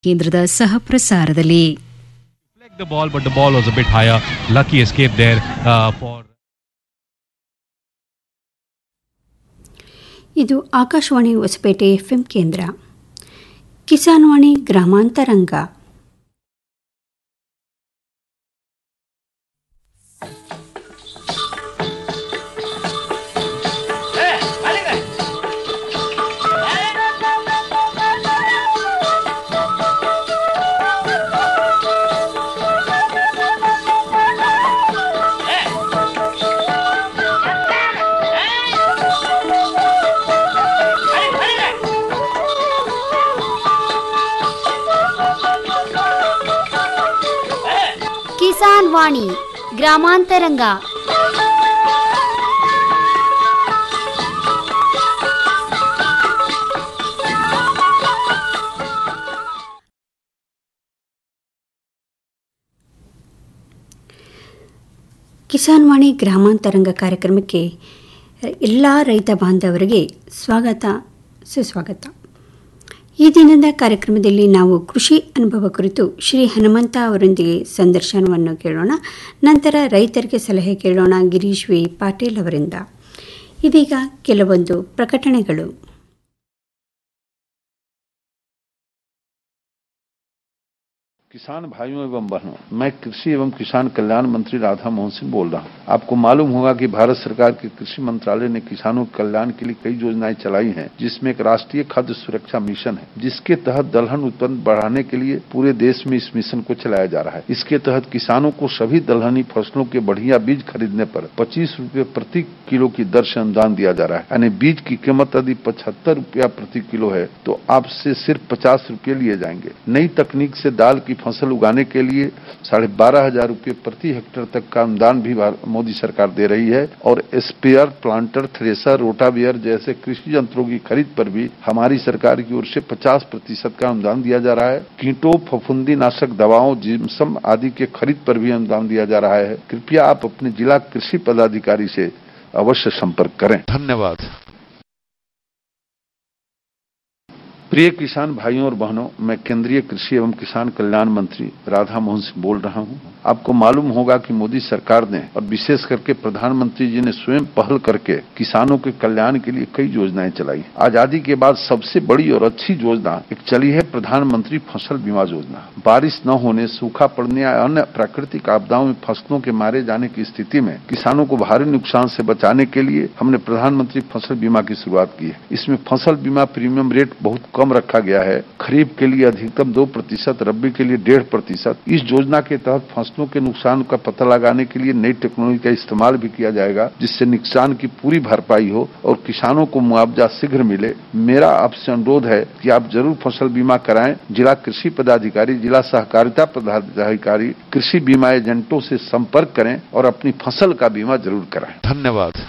ಕೇಂದ್ರದ ಸಹ ಪ್ರಸಾರದಲ್ಲಿ Flecked the ball, but the ball was a bit higher. Lucky escape there uh, for. ಇದು Akashvani Hosapete FM ಕೇಂದ್ರ ಕಿಸಾನ್ ವಾಣಿ ಗ್ರಾಮಾಂತರಂಗ ಕಿಸಾನ್ ವಾಣಿ ಗ್ರಾಮಾಂತರಂಗ ಕಿಸಾನ್ ವಾಣಿ ಗ್ರಾಮಾಂತರಂಗ ಕಾರ್ಯಕ್ರಮಕ್ಕೆ ಎಲ್ಲ ರೈತ ಬಾಂಧವರಿಗೆ ಸ್ವಾಗತ ಸುಸ್ವಾಗತ ಈ ದಿನದ ಕಾರ್ಯಕ್ರಮದಲ್ಲಿ ನಾವು ಕೃಷಿ ಅನುಭವ ಕುರಿತು ಶ್ರೀ ಹನುಮಂತ ಅವರೊಂದಿಗೆ ಸಂದರ್ಶನವನ್ನು ಕೇಳೋಣ ನಂತರ ರೈತರಿಗೆ ಸಲಹೆ ಕೇಳೋಣ ಗಿರೀಶ್ ವಿ ಪಾಟೀಲ್ ಅವರಿಂದ ಇದೀಗ ಕೆಲವೊಂದು ಪ್ರಕಟಣೆಗಳು किसान भाइयों एवं बहनों मैं कृषि एवं किसान कल्याण मंत्री राधा मोहन सिंह बोल रहा हूं आपको मालूम होगा कि भारत सरकार के कृषि मंत्रालय ने किसानों के कल्याण के लिए कई योजनाएं चलाई हैं जिसमें एक राष्ट्रीय खाद्य सुरक्षा मिशन है जिसके तहत दलहन उत्पन्न बढ़ाने के लिए पूरे देश में इस मिशन को चलाया जा रहा है इसके तहत किसानों को सभी दलहनी फसलों के बढ़िया बीज खरीदने पर पच्चीस रूपये प्रति किलो की दर से अनुदान दिया जा रहा है यानी बीज की कीमत यदि पचहत्तर रूपया प्रति किलो है तो आपसे सिर्फ पचास रूपये लिए जाएंगे नई तकनीक से दाल की फसल उगाने के लिए साढ़े बारह हजार रूपये प्रति हेक्टेयर तक का अनुदान भी भार- मोदी सरकार दे रही है और स्पेयर प्लांटर थ्रेसर रोटावियर जैसे कृषि यंत्रों की खरीद पर भी हमारी सरकार की ओर से 50 प्रतिशत का अनुदान दिया जा रहा है कीटों फफूंदी नाशक दवाओं जिम्सम आदि के खरीद पर भी अनुदान दिया जा रहा है कृपया आप अपने जिला कृषि पदाधिकारी से अवश्य संपर्क करें धन्यवाद प्रिय किसान भाइयों और बहनों मैं केंद्रीय कृषि एवं किसान कल्याण मंत्री राधा मोहन सिंह बोल रहा हूं आपको मालूम होगा कि मोदी सरकार ने और विशेष करके प्रधानमंत्री जी ने स्वयं पहल करके किसानों के कल्याण के लिए कई योजनाएं चलाई आजादी के बाद सबसे बड़ी और अच्छी योजना एक चली है प्रधानमंत्री फसल बीमा योजना बारिश न होने सूखा पड़ने या अन्य प्राकृतिक आपदाओं में फसलों के मारे जाने की स्थिति में किसानों को भारी नुकसान से बचाने के लिए हमने प्रधानमंत्री फसल बीमा की शुरुआत की है इसमें फसल बीमा प्रीमियम रेट बहुत कम रखा गया है खरीफ के लिए अधिकतम दो प्रतिशत रबी के लिए डेढ़ प्रतिशत इस योजना के तहत फसलों के नुकसान का पता लगाने के लिए नई टेक्नोलॉजी का इस्तेमाल भी किया जाएगा जिससे नुकसान की पूरी भरपाई हो और किसानों को मुआवजा शीघ्र मिले मेरा आपसे अनुरोध है कि आप जरूर फसल बीमा कराएं जिला कृषि पदाधिकारी जिला सहकारिता पदाधिकारी कृषि बीमा एजेंटों से संपर्क करें और अपनी फसल का बीमा जरूर कराएं धन्यवाद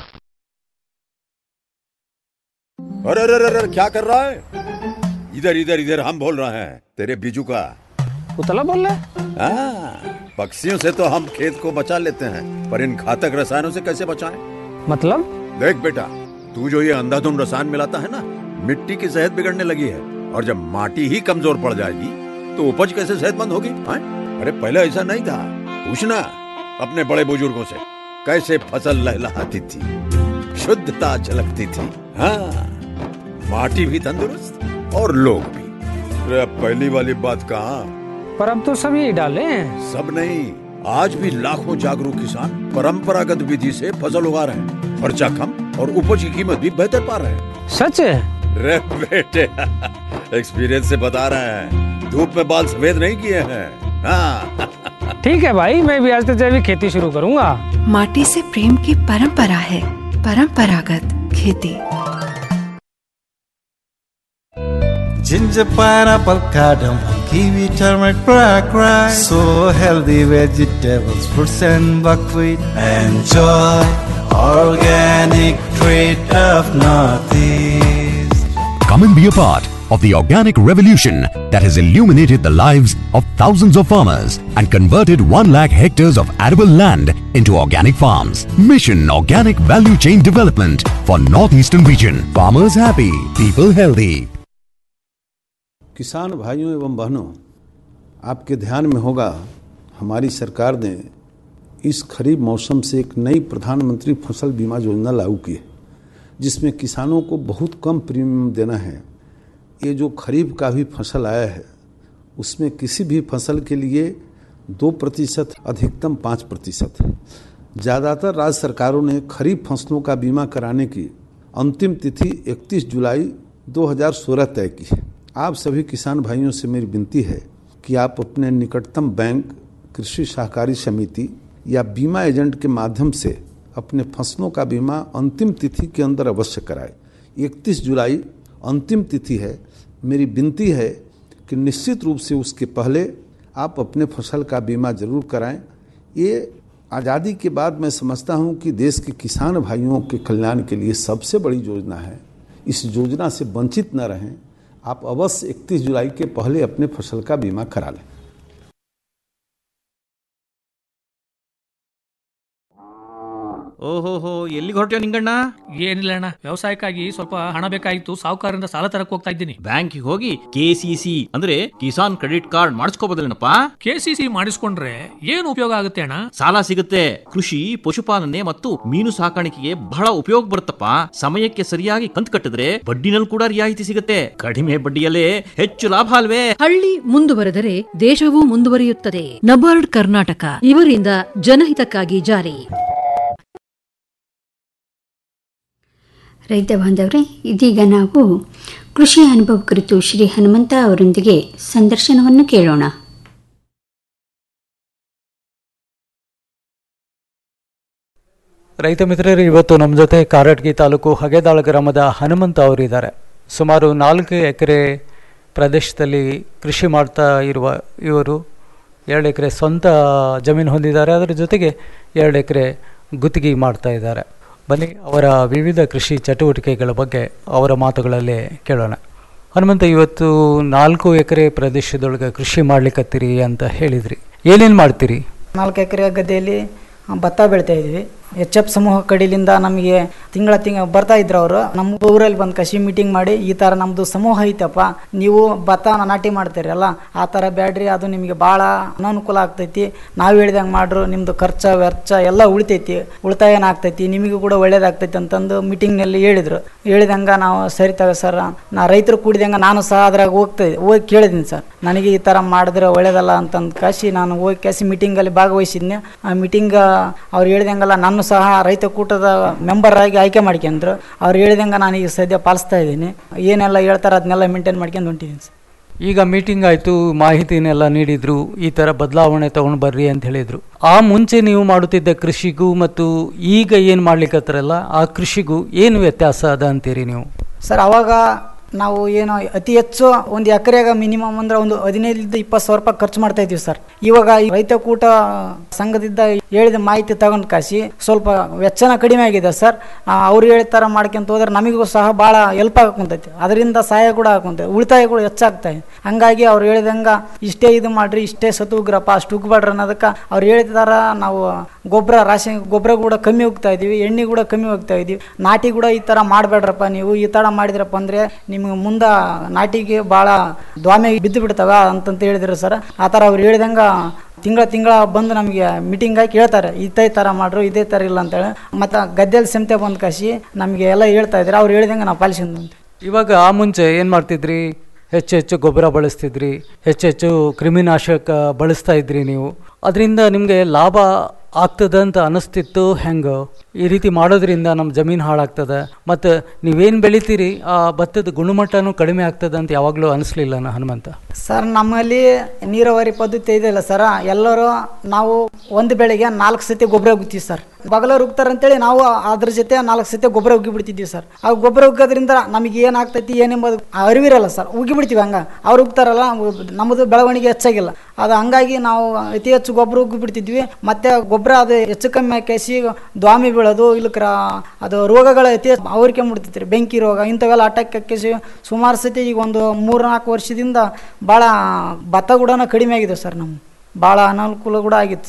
अरे अरे अरे अरे, क्या कर रहा है इधर इधर इधर हम बोल रहे हैं तेरे बीजू का उतला बोल रहा है हाँ, पक्षियों से तो हम खेत को बचा लेते हैं पर इन घातक रसायनों से कैसे बचाएं? मतलब देख बेटा तू जो ये अंधाधुंध रसायन मिलाता है ना मिट्टी की सेहत बिगड़ने लगी है और जब माटी ही कमजोर पड़ जाएगी तो उपज कैसे सेहतमंद होगी हाँ? अरे पहले ऐसा नहीं था पूछना अपने बड़े बुजुर्गों से कैसे फसल लहलहाती थी शुद्धता झलकती थी हाँ माटी भी तंदुरुस्त और लोग भी अरे अब पहली वाली बात कहाँ पर अब तो सब यही डाले हैं सब नहीं आज भी लाखों जागरूक किसान परंपरागत विधि से फसल उगा रहे हैं खर्चा कम और उपज की कीमत भी बेहतर पा रहे हैं सच है रे बेटे एक्सपीरियंस से बता रहे हैं धूप में बाल सफेद नहीं किए हैं हाँ ठीक है भाई मैं भी आज से जैविक खेती शुरू करूंगा माटी से प्रेम की परंपरा है परंपरागत खेती Ginger, pineapple, cardamom, kiwi, turmeric, black rice. So healthy vegetables, fruits and buckwheat. Enjoy organic treat of Northeast. Come and be a part of the organic revolution that has illuminated the lives of thousands of farmers and converted 1 lakh hectares of arable land into organic farms. Mission Organic Value Chain Development for Northeastern Region. Farmers happy, people healthy. किसान भाइयों एवं बहनों आपके ध्यान में होगा हमारी सरकार ने इस खरीफ मौसम से एक नई प्रधानमंत्री फसल बीमा योजना लागू की है जिसमें किसानों को बहुत कम प्रीमियम देना है ये जो खरीफ का भी फसल आया है उसमें किसी भी फसल के लिए दो प्रतिशत अधिकतम पाँच प्रतिशत ज़्यादातर राज्य सरकारों ने खरीफ फसलों का बीमा कराने की अंतिम तिथि 31 जुलाई 2016 तय की है आप सभी किसान भाइयों से मेरी विनती है कि आप अपने निकटतम बैंक कृषि सहकारी समिति या बीमा एजेंट के माध्यम से अपने फसलों का बीमा अंतिम तिथि के अंदर अवश्य कराएं 31 जुलाई अंतिम तिथि है मेरी विनती है कि निश्चित रूप से उसके पहले आप अपने फसल का बीमा जरूर कराएं ये आज़ादी के बाद मैं समझता हूँ कि देश के किसान भाइयों के कल्याण के लिए सबसे बड़ी योजना है इस योजना से वंचित न रहें आप अवश्य 31 जुलाई के पहले अपने फसल का बीमा करा लें ಓಹೋಹೋ ಎಲ್ಲಿಗೆ ಹೊರಟ್ಯೋ ನಿಂಗಣ್ಣ ಏನಿಲ್ಲ ಅಣ್ಣ ವ್ಯವಸಾಯಕ್ಕಾಗಿ ಸ್ವಲ್ಪ ಹಣ ಬೇಕಾಗಿತ್ತು ಸಾಹುಕಾರರಿಂದ ಸಾಲ ತರಕ್ ಹೋಗ್ತಾ ಇದ್ದೀನಿ ಬ್ಯಾಂಕಿಗೆ ಹೋಗಿ ಕೆಸಿಸಿ ಅಂದ್ರೆ ಕಿಸಾನ್ ಕ್ರೆಡಿಟ್ ಕಾರ್ಡ್ ಮಾಡಿಸ್ಕೋಬೋದಲ್ಲೇನಪ್ಪ ಕೆಸಿಸಿ ಮಾಡಿಸ್ಕೊಂಡ್ರೆ ಏನು ಉಪಯೋಗ ಆಗುತ್ತೆ ಅಣ್ಣ ಸಾಲ ಸಿಗುತ್ತೆ ಕೃಷಿ ಪಶುಪಾಲನೆ ಮತ್ತು ಮೀನು ಸಾಕಾಣಿಕೆಗೆ ಬಹಳ ಉಪಯೋಗ ಬರುತ್ತಪ್ಪ ಸಮಯಕ್ಕೆ ಸರಿಯಾಗಿ ಕಂತು ಕಟ್ಟಿದ್ರೆ ಬಡ್ಡಿನಲ್ಲಿ ಕೂಡ ರಿಯಾಯಿತಿ ಸಿಗುತ್ತೆ ಕಡಿಮೆ ಬಡ್ಡಿಯಲ್ಲೇ ಹೆಚ್ಚು ಲಾಭ ಅಲ್ವೇ ಹಳ್ಳಿ ಮುಂದುವರೆದರೆ ದೇಶವೂ ಮುಂದುವರಿಯುತ್ತದೆ ನಬಾರ್ಡ್ ಕರ್ನಾಟಕ ಇವರಿಂದ ಜನಹಿತಕ್ಕಾಗಿ ಜಾರಿ ರೈತ ಬಾಂಧವರೇ ಇದೀಗ ನಾವು ಕೃಷಿ ಅನುಭವ ಕುರಿತು ಶ್ರೀ ಹನುಮಂತ ಅವರೊಂದಿಗೆ ಸಂದರ್ಶನವನ್ನು ಕೇಳೋಣ ರೈತ ಮಿತ್ರರು ಇವತ್ತು ನಮ್ಮ ಜೊತೆ ಕಾರಟಗಿ ತಾಲೂಕು ಹಗೆದಾಳ ಗ್ರಾಮದ ಹನುಮಂತ ಅವರಿದ್ದಾರೆ ಸುಮಾರು ನಾಲ್ಕು ಎಕರೆ ಪ್ರದೇಶದಲ್ಲಿ ಕೃಷಿ ಮಾಡ್ತಾ ಇರುವ ಇವರು ಎರಡು ಎಕರೆ ಸ್ವಂತ ಜಮೀನು ಹೊಂದಿದ್ದಾರೆ ಅದರ ಜೊತೆಗೆ ಎರಡು ಎಕರೆ ಗುತ್ತಿಗೆ ಮಾಡ್ತಾ ಇದ್ದಾರೆ ಬನ್ನಿ ಅವರ ವಿವಿಧ ಕೃಷಿ ಚಟುವಟಿಕೆಗಳ ಬಗ್ಗೆ ಅವರ ಮಾತುಗಳಲ್ಲೇ ಕೇಳೋಣ ಹನುಮಂತ ಇವತ್ತು ನಾಲ್ಕು ಎಕರೆ ಪ್ರದೇಶದೊಳಗೆ ಕೃಷಿ ಮಾಡ್ಲಿಕ್ಕತ್ತೀರಿ ಅಂತ ಹೇಳಿದ್ರಿ ಏನೇನು ಮಾಡ್ತೀರಿ ನಾಲ್ಕು ಎಕರೆ ಗದ್ದೆಯಲ್ಲಿ ಭತ್ತ ಬೆಳಿತಾ ಇದ್ವಿ ಎಚ್ ಎಫ್ ಸಮೂಹ ಕಡೆಯಿಂದ ನಮಗೆ ತಿಂಗಳ ತಿಂಗ ಬರ್ತಾ ಇದ್ರು ಅವರು ನಮ್ಮ ಊರಲ್ಲಿ ಬಂದು ಕಸಿ ಮೀಟಿಂಗ್ ಮಾಡಿ ಈ ಥರ ನಮ್ಮದು ಸಮೂಹ ಐತಪ್ಪ ನೀವು ಭತ್ತ ನಾಟಿ ಮಾಡ್ತೀರಲ್ಲ ಆ ಥರ ಬ್ಯಾಡ್ರಿ ಅದು ನಿಮಗೆ ಭಾಳ ಅನಾನುಕೂಲ ಆಗ್ತೈತಿ ನಾವು ಹೇಳ್ದಂಗೆ ಮಾಡ್ರು ನಿಮ್ಮದು ಖರ್ಚು ವೆಚ್ಚ ಎಲ್ಲ ಉಳಿತೈತಿ ಉಳಿತಾಯನ ಆಗ್ತೈತಿ ನಿಮಗೂ ಕೂಡ ಒಳ್ಳೇದಾಗ್ತೈತಿ ಅಂತಂದು ಮೀಟಿಂಗ್ನಲ್ಲಿ ಹೇಳಿದರು ಹೇಳಿದಂಗೆ ನಾವು ಸರಿ ತಗೋ ಸರ್ ನಾ ರೈತರು ಕೂಡಿದಂಗೆ ನಾನು ಸಹ ಅದ್ರಾಗ ಹೋಗ್ತಾ ಹೋಗಿ ಕೇಳಿದ್ದೀನಿ ಸರ್ ನನಗೆ ಈ ಥರ ಮಾಡಿದ್ರೆ ಒಳ್ಳೇದಲ್ಲ ಅಂತಂದು ಕಾಶಿ ನಾನು ಹೋಗಿ ಕಾಸಿ ಮೀಟಿಂಗಲ್ಲಿ ಭಾಗವಹಿಸಿದ್ನೆ ಆ ಮೀಟಿಂಗ್ ಅವ್ರು ಹೇಳ್ದಂಗೆಲ್ಲ ನಾನು ಸಹ ರೈತ ಕೂಟದ ಮೆಂಬರ್ ಆಗಿ ಆಯ್ಕೆ ಮಾಡ್ಕೊಂಡ್ರು ಅವ್ರು ಹೇಳಿದಂಗೆ ನಾನು ಈಗ ಸದ್ಯ ಪಾಲಿಸ್ತಾ ಇದ್ದೀನಿ ಏನೆಲ್ಲ ಹೇಳ್ತಾರೆ ಅದನ್ನೆಲ್ಲ ಮೇಂಟೈನ್ ಮಾಡ್ಕೊಂಡು ಹೊಂಟಿದ್ದೀನಿ ಸರ್ ಈಗ ಮೀಟಿಂಗ್ ಆಯಿತು ಮಾಹಿತಿನೆಲ್ಲ ನೀಡಿದ್ರು ಈ ಥರ ಬದಲಾವಣೆ ತಗೊಂಡು ಬರ್ರಿ ಅಂತ ಹೇಳಿದ್ರು ಆ ಮುಂಚೆ ನೀವು ಮಾಡುತ್ತಿದ್ದ ಕೃಷಿಗೂ ಮತ್ತು ಈಗ ಏನು ಮಾಡ್ಲಿಕ್ಕತ್ತಾರಲ್ಲ ಆ ಕೃಷಿಗೂ ಏನು ವ್ಯತ್ಯಾಸ ಅದ ಅಂತೀರಿ ನೀವು ಸರ್ ಅವಾಗ ನಾವು ಏನು ಅತಿ ಹೆಚ್ಚು ಒಂದು ಎಕರೆಗ ಮಿನಿಮಮ್ ಅಂದ್ರೆ ಒಂದು ಹದಿನೈದರಿಂದ ಇಪ್ಪತ್ತು ಸಾವಿರ ರೂಪಾಯಿ ಖರ್ಚು ಮಾಡ್ತಾ ಇದ್ದೀವಿ ಸರ್ ಇವಾಗ ಈ ರೈತ ಕೂಟ ಸಂಘದಿಂದ ಹೇಳಿದ ಮಾಹಿತಿ ತಗೊಂಡು ಕಾಸಿ ಸ್ವಲ್ಪ ವೆಚ್ಚನ ಕಡಿಮೆ ಆಗಿದೆ ಸರ್ ಅವ್ರು ಹೇಳಿದ ಥರ ಮಾಡ್ಕೊಂತ ಹೋದ್ರೆ ನಮಗೂ ಸಹ ಭಾಳ ಹೆಲ್ಪ್ ಆಗುಂತೈತಿ ಅದರಿಂದ ಸಹಾಯ ಕೂಡ ಆಗುಂತೈತಿ ಉಳಿತಾಯ ಕೂಡ ಹೆಚ್ಚಾಗ್ತಾ ಇದೆ ಹಂಗಾಗಿ ಅವ್ರು ಹೇಳಿದಂಗೆ ಇಷ್ಟೇ ಇದು ಮಾಡ್ರಿ ಇಷ್ಟೇ ಸತು ಉಗ್ರಪ್ಪ ಅಷ್ಟು ಉಗ್ಬೇಡ್ರಿ ಅನ್ನೋದಕ್ಕೆ ಅವ್ರು ಹೇಳಿದಾರ ನಾವು ಗೊಬ್ಬರ ರಾಸಾಯನಿಕ ಗೊಬ್ಬರ ಕೂಡ ಕಮ್ಮಿ ಹೋಗ್ತಾ ಇದೀವಿ ಎಣ್ಣೆ ಕೂಡ ಕಮ್ಮಿ ಹೋಗ್ತಾ ಇದೀವಿ ನಾಟಿ ಕೂಡ ಈ ಥರ ಮಾಡಬೇಡ್ರಪ್ಪ ನೀವು ಈ ಥರ ಮಾಡಿದ್ರಪ್ಪ ಅಂದರೆ ನಿಮ್ಗೆ ಮುಂದೆ ನಾಟಿಗೆ ಭಾಳ ದ್ವಾಮೆ ಬಿದ್ದು ಬಿಡ್ತಾವ ಅಂತಂತ ಹೇಳಿದ್ರು ಸರ್ ಆ ಥರ ಅವ್ರು ಹೇಳ್ದಂಗೆ ತಿಂಗಳ ತಿಂಗಳ ಬಂದು ನಮಗೆ ಮೀಟಿಂಗ್ ಹಾಕಿ ಹೇಳ್ತಾರೆ ಇದೇ ಥರ ಮಾಡ್ರು ಇದೇ ಥರ ಇಲ್ಲ ಅಂತೇಳಿ ಮತ್ತು ಗದ್ದೆಯಲ್ಲಿ ಸೆಂತೆ ಬಂದು ಕಾಸಿ ನಮಗೆ ಎಲ್ಲ ಹೇಳ್ತಾ ಇದ್ದಾರೆ ಅವ್ರು ಹೇಳ್ದಂಗೆ ನಾವು ಪಾಲಿಸಿದ್ವಿ ಇವಾಗ ಆ ಮುಂಚೆ ಏನು ಮಾಡ್ತಿದ್ರಿ ಹೆಚ್ಚು ಹೆಚ್ಚು ಗೊಬ್ಬರ ಬಳಸ್ತಿದ್ರಿ ಹೆಚ್ಚು ಹೆಚ್ಚು ಕ್ರಿಮಿನಾಶಕ ಬಳಸ್ತಾ ಇದ್ರಿ ನೀವು ಅದರಿಂದ ನಿಮಗೆ ಲಾಭ ಆಗ್ತದ ಅಂತ ಅನಿಸ್ತಿತ್ತು ಹೆಂಗೆ ಈ ರೀತಿ ಮಾಡೋದ್ರಿಂದ ನಮ್ಮ ಜಮೀನು ಹಾಳಾಗ್ತದೆ ಮತ್ತು ನೀವೇನು ಬೆಳಿತೀರಿ ಆ ಭತ್ತದ ಗುಣಮಟ್ಟನೂ ಕಡಿಮೆ ಆಗ್ತದೆ ಅಂತ ಯಾವಾಗಲೂ ಅನಿಸ್ಲಿಲ್ಲ ನಾ ಹನುಮಂತ ಸರ್ ನಮ್ಮಲ್ಲಿ ನೀರಾವರಿ ಪದ್ಧತಿ ಇದೆಯಲ್ಲ ಸರ್ ಎಲ್ಲರೂ ನಾವು ಒಂದು ಬೆಳೆಗೆ ನಾಲ್ಕು ಸತಿ ಗೊಬ್ಬರ ಉಗ್ತೀವಿ ಸರ್ ಬಗಲವ್ರು ಉಗ್ತಾರೆ ಅಂತೇಳಿ ನಾವು ಅದ್ರ ಜೊತೆ ನಾಲ್ಕು ಸತಿ ಗೊಬ್ಬರ ಉಗ್ಗಿ ಬಿಡ್ತಿದ್ವಿ ಸರ್ ಆ ಗೊಬ್ಬರ ಉಗ್ಗೋದ್ರಿಂದ ನಮಗೆ ಏನಾಗ್ತೈತಿ ಏನೆಂಬುದು ಅರಿವಿರಲ್ಲ ಸರ್ ಉಗ್ಗಿ ಬಿಡ್ತೀವಿ ಹಂಗೆ ಅವ್ರು ಉಗ್ತಾರಲ್ಲ ನಮ್ಮದು ಬೆಳವಣಿಗೆ ಹೆಚ್ಚಾಗಿಲ್ಲ ಅದು ಹಂಗಾಗಿ ನಾವು ಅತಿ ಹೆಚ್ಚು ಗೊಬ್ಬರ ಉಗ್ಗಿ ಬಿಡ್ತಿದ್ವಿ ಮತ್ತೆ ಗೊಬ್ಬರ ಅದು ಹೆಚ್ಚು ಕಮ್ಮಿ ಹಾಕಿಸಿ ದ್ವಾಮಿ ಬೀಳೋದು ಇಲ್ಲಕ್ರ ಅದು ರೋಗಗಳ ಅತಿ ಹೆಚ್ಚು ಅವ್ರಿಗೆ ಮುಡ್ತೈತ್ರಿ ಬೆಂಕಿ ರೋಗ ಇಂಥವೆಲ್ಲ ಅಟ್ಯಾಕ್ ಹಾಕಿಸಿ ಸುಮಾರು ಸತಿ ಈಗ ಒಂದು ಮೂರು ನಾಲ್ಕು ವರ್ಷದಿಂದ ಭಾಳ ಭತ್ತ ಕೂಡ ಕಡಿಮೆ ಆಗಿದೆ ಸರ್ ನಮ್ಮ ಭಾಳ ಅನಾನುಕೂಲ ಕೂಡ ಆಗಿತ್ತು ಸರ್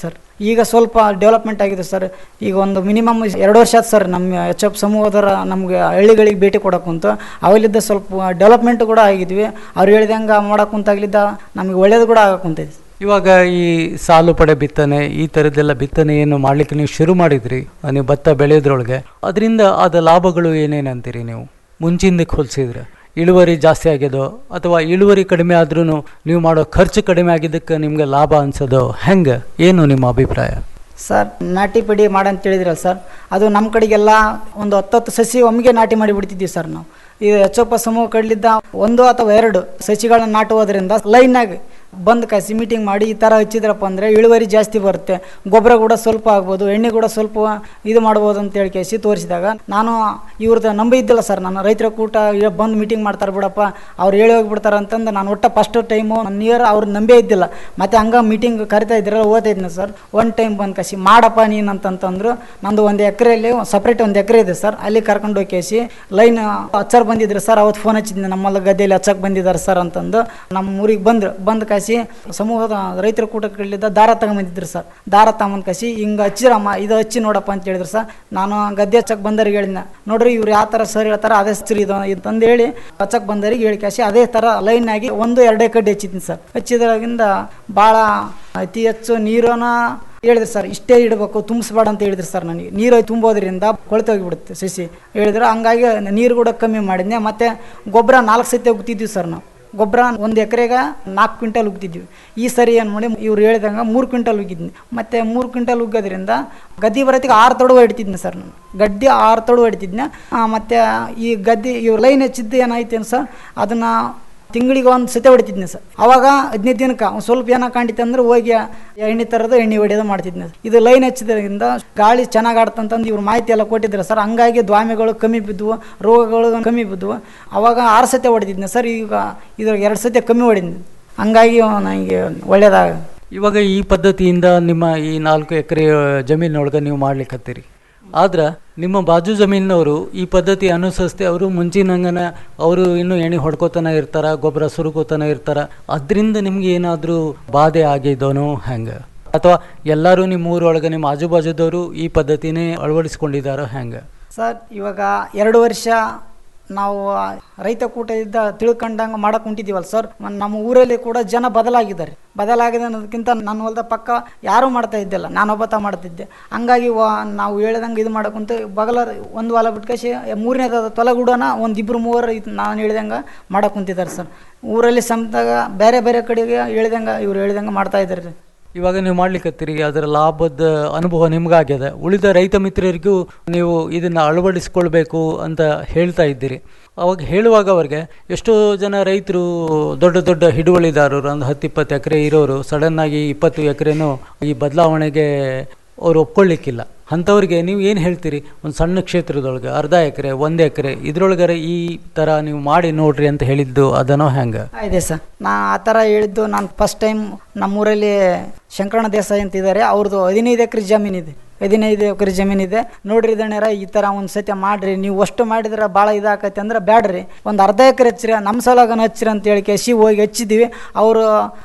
ಈಗ ಸ್ವಲ್ಪ ಡೆವಲಪ್ಮೆಂಟ್ ಆಗಿದೆ ಸರ್ ಈಗ ಒಂದು ಮಿನಿಮಮ್ ಎರಡು ವರ್ಷ ಆಯ್ತು ಸರ್ ನಮ್ಮ ಎಚ್ ಎಫ್ ಸಮೂಹದರ ನಮಗೆ ಹಳ್ಳಿಗಳಿಗೆ ಭೇಟಿ ಕೊಡಕ್ಕಂತ ಅವಲ್ಲಿದ್ದ ಸ್ವಲ್ಪ ಡೆವಲಪ್ಮೆಂಟ್ ಕೂಡ ಆಗಿದ್ವಿ ಅವ್ರು ಹೇಳಿದಂಗೆ ಮಾಡಕ್ಕಂತಾಗ್ಲಿದ್ದ ನಮಗೆ ಒಳ್ಳೇದು ಕೂಡ ಆಗಕ್ಕಂತೈತಿ ಇವಾಗ ಈ ಸಾಲು ಪಡೆ ಬಿತ್ತನೆ ಈ ಥರದ್ದೆಲ್ಲ ಬಿತ್ತನೆ ಏನು ಮಾಡ್ಲಿಕ್ಕೆ ನೀವು ಶುರು ಮಾಡಿದ್ರಿ ಆ, ನೀವು ಭತ್ತ ಬೆಳೆಯೋದ್ರೊಳಗೆ ಅದರಿಂದ ಆದ ಲಾಭಗಳು ಏನೇನಂತೀರಿ ನೀವು ಮುಂಚಿಂದಕ್ಕೆ ಹೋಲಿಸಿದ್ರೆ ಇಳುವರಿ ಜಾಸ್ತಿ ಆಗ್ಯದೋ ಅಥವಾ ಇಳುವರಿ ಕಡಿಮೆ ಆದ್ರೂ ನೀವು ಮಾಡೋ ಖರ್ಚು ಕಡಿಮೆ ಆಗಿದ್ದಕ್ಕೆ ನಿಮ್ಗೆ ಲಾಭ ಅನ್ಸೋದು ಹೆಂಗೆ ಏನು ನಿಮ್ಮ ಅಭಿಪ್ರಾಯ ಸರ್ ನಾಟಿ ಪಡಿ ಮಾಡಂತ ಹೇಳಿದ್ರಲ್ಲ ಸರ್ ಅದು ನಮ್ಮ ಕಡೆಗೆಲ್ಲ ಒಂದು ಹತ್ತತ್ತು ಸಸಿ ಒಮ್ಮೆಗೆ ನಾಟಿ ಮಾಡಿ ಬಿಡ್ತಿದ್ವಿ ಸರ್ ನಾವು ಈ ಎಚ್ ಸಮೂಹ ಕಡ್ಲಿದ್ದ ಒಂದು ಅಥವಾ ಎರಡು ಸಸಿಗಳನ್ನ ನಾಟುವುದರಿಂದ ಲೈನಾಗಿ ಬಂದು ಕಾಸಿ ಮೀಟಿಂಗ್ ಮಾಡಿ ಈ ಥರ ಹಚ್ಚಿದ್ರಪ್ಪ ಅಂದರೆ ಇಳುವರಿ ಜಾಸ್ತಿ ಬರುತ್ತೆ ಗೊಬ್ಬರ ಕೂಡ ಸ್ವಲ್ಪ ಆಗ್ಬೋದು ಎಣ್ಣೆ ಕೂಡ ಸ್ವಲ್ಪ ಇದು ಮಾಡ್ಬೋದು ಅಂತ ಹೇಳಿ ಕೇಸಿ ತೋರಿಸಿದಾಗ ನಾನು ಇವ್ರದ್ದು ನಂಬಿ ಇದ್ದಿಲ್ಲ ಸರ್ ನಾನು ರೈತರ ಕೂಟ ಬಂದು ಮೀಟಿಂಗ್ ಮಾಡ್ತಾರೆ ಬಿಡಪ್ಪ ಅವ್ರು ಹೇಳಿ ಹೋಗ್ಬಿಡ್ತಾರೆ ಅಂತಂದು ನಾನು ಒಟ್ಟು ಫಸ್ಟ್ ಟೈಮು ನಿಯರ್ ಅವ್ರು ನಂಬೇ ಇದ್ದಿಲ್ಲ ಮತ್ತೆ ಹಂಗ ಮೀಟಿಂಗ್ ಕರಿತಾ ಇದ್ರಲ್ಲ ಓದ್ತಿದ್ನ ಸರ್ ಒನ್ ಟೈಮ್ ಬಂದು ಕಸಿ ಮಾಡಪ್ಪ ನೀನು ಅಂತಂತಂದ್ರು ನಂದು ಒಂದು ಎಕರೆಯಲ್ಲಿ ಸಪ್ರೇಟ್ ಒಂದು ಎಕರೆ ಇದೆ ಸರ್ ಅಲ್ಲಿ ಕರ್ಕೊಂಡು ಹೋಗಿ ಕೇಸಿ ಲೈನ್ ಹಚ್ಚರ್ ಬಂದಿದ್ರು ಸರ್ ಅವತ್ತು ಫೋನ್ ಹಚ್ಚಿದ್ದೆ ನಮ್ಮಲ್ಲ ಗದ್ದೆಯಲ್ಲಿ ಹಚ್ಚಕ್ಕೆ ಬಂದಿದ್ದಾರೆ ಸರ್ ಅಂತಂದು ನಮ್ಮ ಊರಿಗೆ ಬಂದ್ರು ಬಂದು ಕಾಸಿ ಸಮೂಹದ ರೈತರ ಕೂಟಗಳಿದ್ದ ದಾರ ತಗೊಂಬಂದಿದ್ರು ಸರ್ ದಾರ ತಗೊಂಬಂದು ಕಸಿ ಹಿಂಗೆ ಹಚ್ಚಿರಮ್ಮ ಇದು ಹಚ್ಚಿ ನೋಡಪ್ಪ ಅಂತ ಹೇಳಿದ್ರು ಸರ್ ನಾನು ಗದ್ದೆ ಹಚ್ಚಕ್ಕೆ ಬಂದವ್ರಿಗೆ ಹೇಳಿದ್ನ ನೋಡ್ರಿ ಇವ್ರು ಯಾವ ಥರ ಸರ್ ಹೇಳ್ತಾರೆ ಅದೇ ಸರಿ ಇದು ಅಂತಂದು ಹೇಳಿ ಹಚ್ಚಕ್ಕೆ ಬಂದವ್ರಿಗೆ ಹೇಳಿ ಕಾಸಿ ಅದೇ ಥರ ಲೈನ್ ಆಗಿ ಒಂದು ಎರಡೇ ಕಡ್ಡಿ ಹಚ್ಚಿದ್ದೀನಿ ಸರ್ ಹಚ್ಚಿದ್ರಾಗಿಂದ ಭಾಳ ಅತಿ ಹೆಚ್ಚು ನೀರನ್ನ ಹೇಳಿದ್ರು ಸರ್ ಇಷ್ಟೇ ಇಡಬೇಕು ತುಂಬಿಸ್ಬೇಡ ಅಂತ ಹೇಳಿದ್ರು ಸರ್ ನನಗೆ ನೀರು ತುಂಬೋದ್ರಿಂದ ಕೊಳ್ತೋಗಿಬಿಡುತ್ತೆ ಸಸಿ ಹೇಳಿದ್ರು ಹಂಗಾಗಿ ನೀರು ಕೂಡ ಕಮ್ಮಿ ಮಾಡಿದ್ನೆ ಮತ್ತು ಗೊಬ್ಬರ ನಾಲ್ಕು ಸತಿ ಉಗ್ತಿದ್ವಿ ಸರ್ ನಾವು ಗೊಬ್ಬರ ಒಂದು ಎಕರೆಗೆ ನಾಲ್ಕು ಕ್ವಿಂಟಲ್ ಉಗ್ತಿದ್ವಿ ಈ ಸರಿ ಏನು ಮಾಡಿ ಇವ್ರು ಹೇಳಿದಂಗೆ ಮೂರು ಕ್ವಿಂಟಲ್ ಉಗಿದ್ನಿ ಮತ್ತು ಮೂರು ಕ್ವಿಂಟಲ್ ಉಗ್ಗೋದ್ರಿಂದ ಗದ್ದೆ ಬರೋತ್ತಿಗೆ ಆರು ತೊಡು ಹೊಡಿತಿದ್ನಿ ಸರ್ ನಾನು ಗಡ್ಡೆ ಆರು ತೊಡು ಹೊಡಿತಿದ್ನೆ ಮತ್ತು ಈ ಗದ್ದೆ ಇವ್ರು ಲೈನ್ ಹಚ್ಚಿದ್ದು ಏನಾಯ್ತೇನು ಸರ್ ಅದನ್ನು ತಿಂಗಳಿಗೆ ಒಂದು ಸತಿ ಹೊಡಿತಿದ್ನಿ ಸರ್ ಅವಾಗ ಹದಿನೈದು ದಿನಕ್ಕೆ ಒಂದು ಸ್ವಲ್ಪ ಏನೋ ಕಾಣಿತು ಅಂದ್ರೆ ಹೋಗಿ ಎಣ್ಣೆ ತರೋದು ಎಣ್ಣೆ ಹೊಡೆಯೋದು ಮಾಡ್ತಿದ್ನಿ ಇದು ಲೈನ್ ಹಚ್ಚಿದ್ರಿಂದ ಗಾಳಿ ಚೆನ್ನಾಗಿ ಆಡ್ತಂತಂದು ಇವ್ರು ಮಾಹಿತಿ ಎಲ್ಲ ಕೊಟ್ಟಿದ್ರು ಸರ್ ಹಂಗಾಗಿ ದ್ವಾಮಿಗಳು ಕಮ್ಮಿ ಬಿದ್ದವು ರೋಗಗಳು ಕಮ್ಮಿ ಬಿದ್ದವು ಅವಾಗ ಆರು ಸತಿ ಹೊಡಿತಿದ್ನಿ ಸರ್ ಈಗ ಇದ್ರಾಗ ಎರಡು ಸತಿ ಕಮ್ಮಿ ಹೊಡಿದ್ನಿ ಹಂಗಾಗಿ ನನಗೆ ಒಳ್ಳೇದಾಗ ಇವಾಗ ಈ ಪದ್ಧತಿಯಿಂದ ನಿಮ್ಮ ಈ ನಾಲ್ಕು ಎಕರೆ ಜಮೀನೊಳಗೆ ನೀವು ಮಾಡ್ಲಿಕ್ಕತ್ತೀರಿ ಆದ್ರೆ ನಿಮ್ಮ ಬಾಜು ಜಮೀನವರು ಈ ಪದ್ಧತಿ ಅನುಸರಿಸ್ತೆ ಅವರು ಮುಂಚಿನಂಗನ ಅವರು ಇನ್ನೂ ಎಣ್ಣೆ ಹೊಡ್ಕೋತಾನೆ ಇರ್ತಾರ ಗೊಬ್ಬರ ಸುರುಕೋತಾನೆ ಇರ್ತಾರ ಅದರಿಂದ ನಿಮ್ಗೆ ಏನಾದರೂ ಬಾಧೆ ಆಗಿದೋನೋ ಹೆಂಗೆ ಅಥವಾ ಎಲ್ಲರೂ ನಿಮ್ಮ ಊರೊಳಗೆ ನಿಮ್ಮ ಆಜು ಬಾಜುದವರು ಈ ಪದ್ಧತಿನೇ ಅಳವಡಿಸ್ಕೊಂಡಿದ್ದಾರೋ ಹೆಂಗೆ ಸರ್ ಇವಾಗ ಎರಡು ವರ್ಷ ನಾವು ರೈತ ಕೂಟ ಇದ್ದ ತಿಳ್ಕೊಂಡಂಗೆ ಮಾಡಕ್ಕೆ ಹೊಂಟಿದ್ದೀವಲ್ಲ ಸರ್ ಮ- ನಮ್ಮ ಊರಲ್ಲಿ ಕೂಡ ಜನ ಬದಲಾಗಿದ್ದಾರೆ ಬದಲಾಗಿದೆ ಅನ್ನೋದಕ್ಕಿಂತ ನನ್ನ ಹೊಲದ ಪಕ್ಕ ಯಾರೂ ಮಾಡ್ತಾ ಇದ್ದಿಲ್ಲ ನಾನೊಬ್ಬತ ಮಾಡ್ತಿದ್ದೆ ಹಂಗಾಗಿ ವ ನಾವು ಹೇಳ್ದಂಗೆ ಇದು ಮಾಡಕ್ಕಂತ ಬಗಲ ಒಂದು ಹೊಲ ಬಿಟ್ಕಸಿ ಮೂರನೇದ ತೊಲಗೂಡನ ಒಂದು ಇಬ್ಬರು ಮೂವರು ಇದು ನಾನು ಹೇಳ್ದಂಗೆ ಮಾಡಕ್ಕೆ ಕುಂತಿದ್ದಾರೆ ಸರ್ ಊರಲ್ಲಿ ಸಮ್ದಾಗ ಬೇರೆ ಬೇರೆ ಕಡೆಗೆ ಹೇಳ್ದಂಗೆ ಇವ್ರು ಹೇಳ್ದಂಗೆ ಮಾಡ್ತಾ ಇದ್ದಾರೆ ರೀ ಇವಾಗ ನೀವು ಮಾಡ್ಲಿಕ್ಕತ್ತೀರಿ ಅದರ ಲಾಭದ ಅನುಭವ ನಿಮ್ಗಾಗ್ಯದ ಉಳಿದ ರೈತ ಮಿತ್ರರಿಗೂ ನೀವು ಇದನ್ನ ಅಳವಡಿಸ್ಕೊಳ್ಬೇಕು ಅಂತ ಹೇಳ್ತಾ ಇದ್ದೀರಿ ಅವಾಗ ಹೇಳುವಾಗ ಅವ್ರಿಗೆ ಎಷ್ಟೋ ಜನ ರೈತರು ದೊಡ್ಡ ದೊಡ್ಡ ಹಿಡುವಳಿದಾರರು ಒಂದು ಹತ್ತು ಇಪ್ಪತ್ತು ಎಕರೆ ಇರೋರು ಸಡನ್ ಆಗಿ ಇಪ್ಪತ್ತು ಎಕರೆನೂ ಈ ಬದಲಾವಣೆಗೆ ಅವ್ರು ಒಪ್ಕೊಳ್ಳಿಕ್ಕಿಲ್ಲ ಅಂಥವ್ರಿಗೆ ನೀವು ಏನು ಹೇಳ್ತೀರಿ ಒಂದು ಸಣ್ಣ ಕ್ಷೇತ್ರದೊಳಗೆ ಅರ್ಧ ಎಕರೆ ಒಂದು ಎಕರೆ ಇದ್ರೊಳಗರೆ ಈ ಥರ ನೀವು ಮಾಡಿ ನೋಡ್ರಿ ಅಂತ ಹೇಳಿದ್ದು ಅದನೋ ಹೆಂಗೆ ಇದೆ ಸರ್ ನಾ ಆ ಥರ ಹೇಳಿದ್ದು ನಾನು ಫಸ್ಟ್ ಟೈಮ್ ನಮ್ಮೂರಲ್ಲಿ ಶಂಕರಣ ದೇಸಾಯಿ ಅಂತ ಇದ್ದಾರೆ ಅವ್ರದ್ದು ಹದಿನೈದು ಎಕರೆ ಜಮೀನಿದೆ ಹದಿನೈದು ಎಕರೆ ಜಮೀನಿದೆ ನೋಡ್ರಿ ದಣ್ಯರ ಈ ಥರ ಒಂದು ಸತಿ ಮಾಡ್ರಿ ನೀವು ಅಷ್ಟು ಮಾಡಿದ್ರೆ ಭಾಳ ಇದಾಕೈತೆ ಅಂದ್ರೆ ಬ್ಯಾಡ್ರಿ ಒಂದು ಅರ್ಧ ಎಕರೆ ಹಚ್ಚಿರಿ ನಮ್ಮ ಸಲಗನ ಹಚ್ಚಿರಿ ಅಂತ ಹೇಳಿ ಕೇಸಿ ಹೋಗಿ ಹಚ್ಚಿದ್ವಿ ಅವರು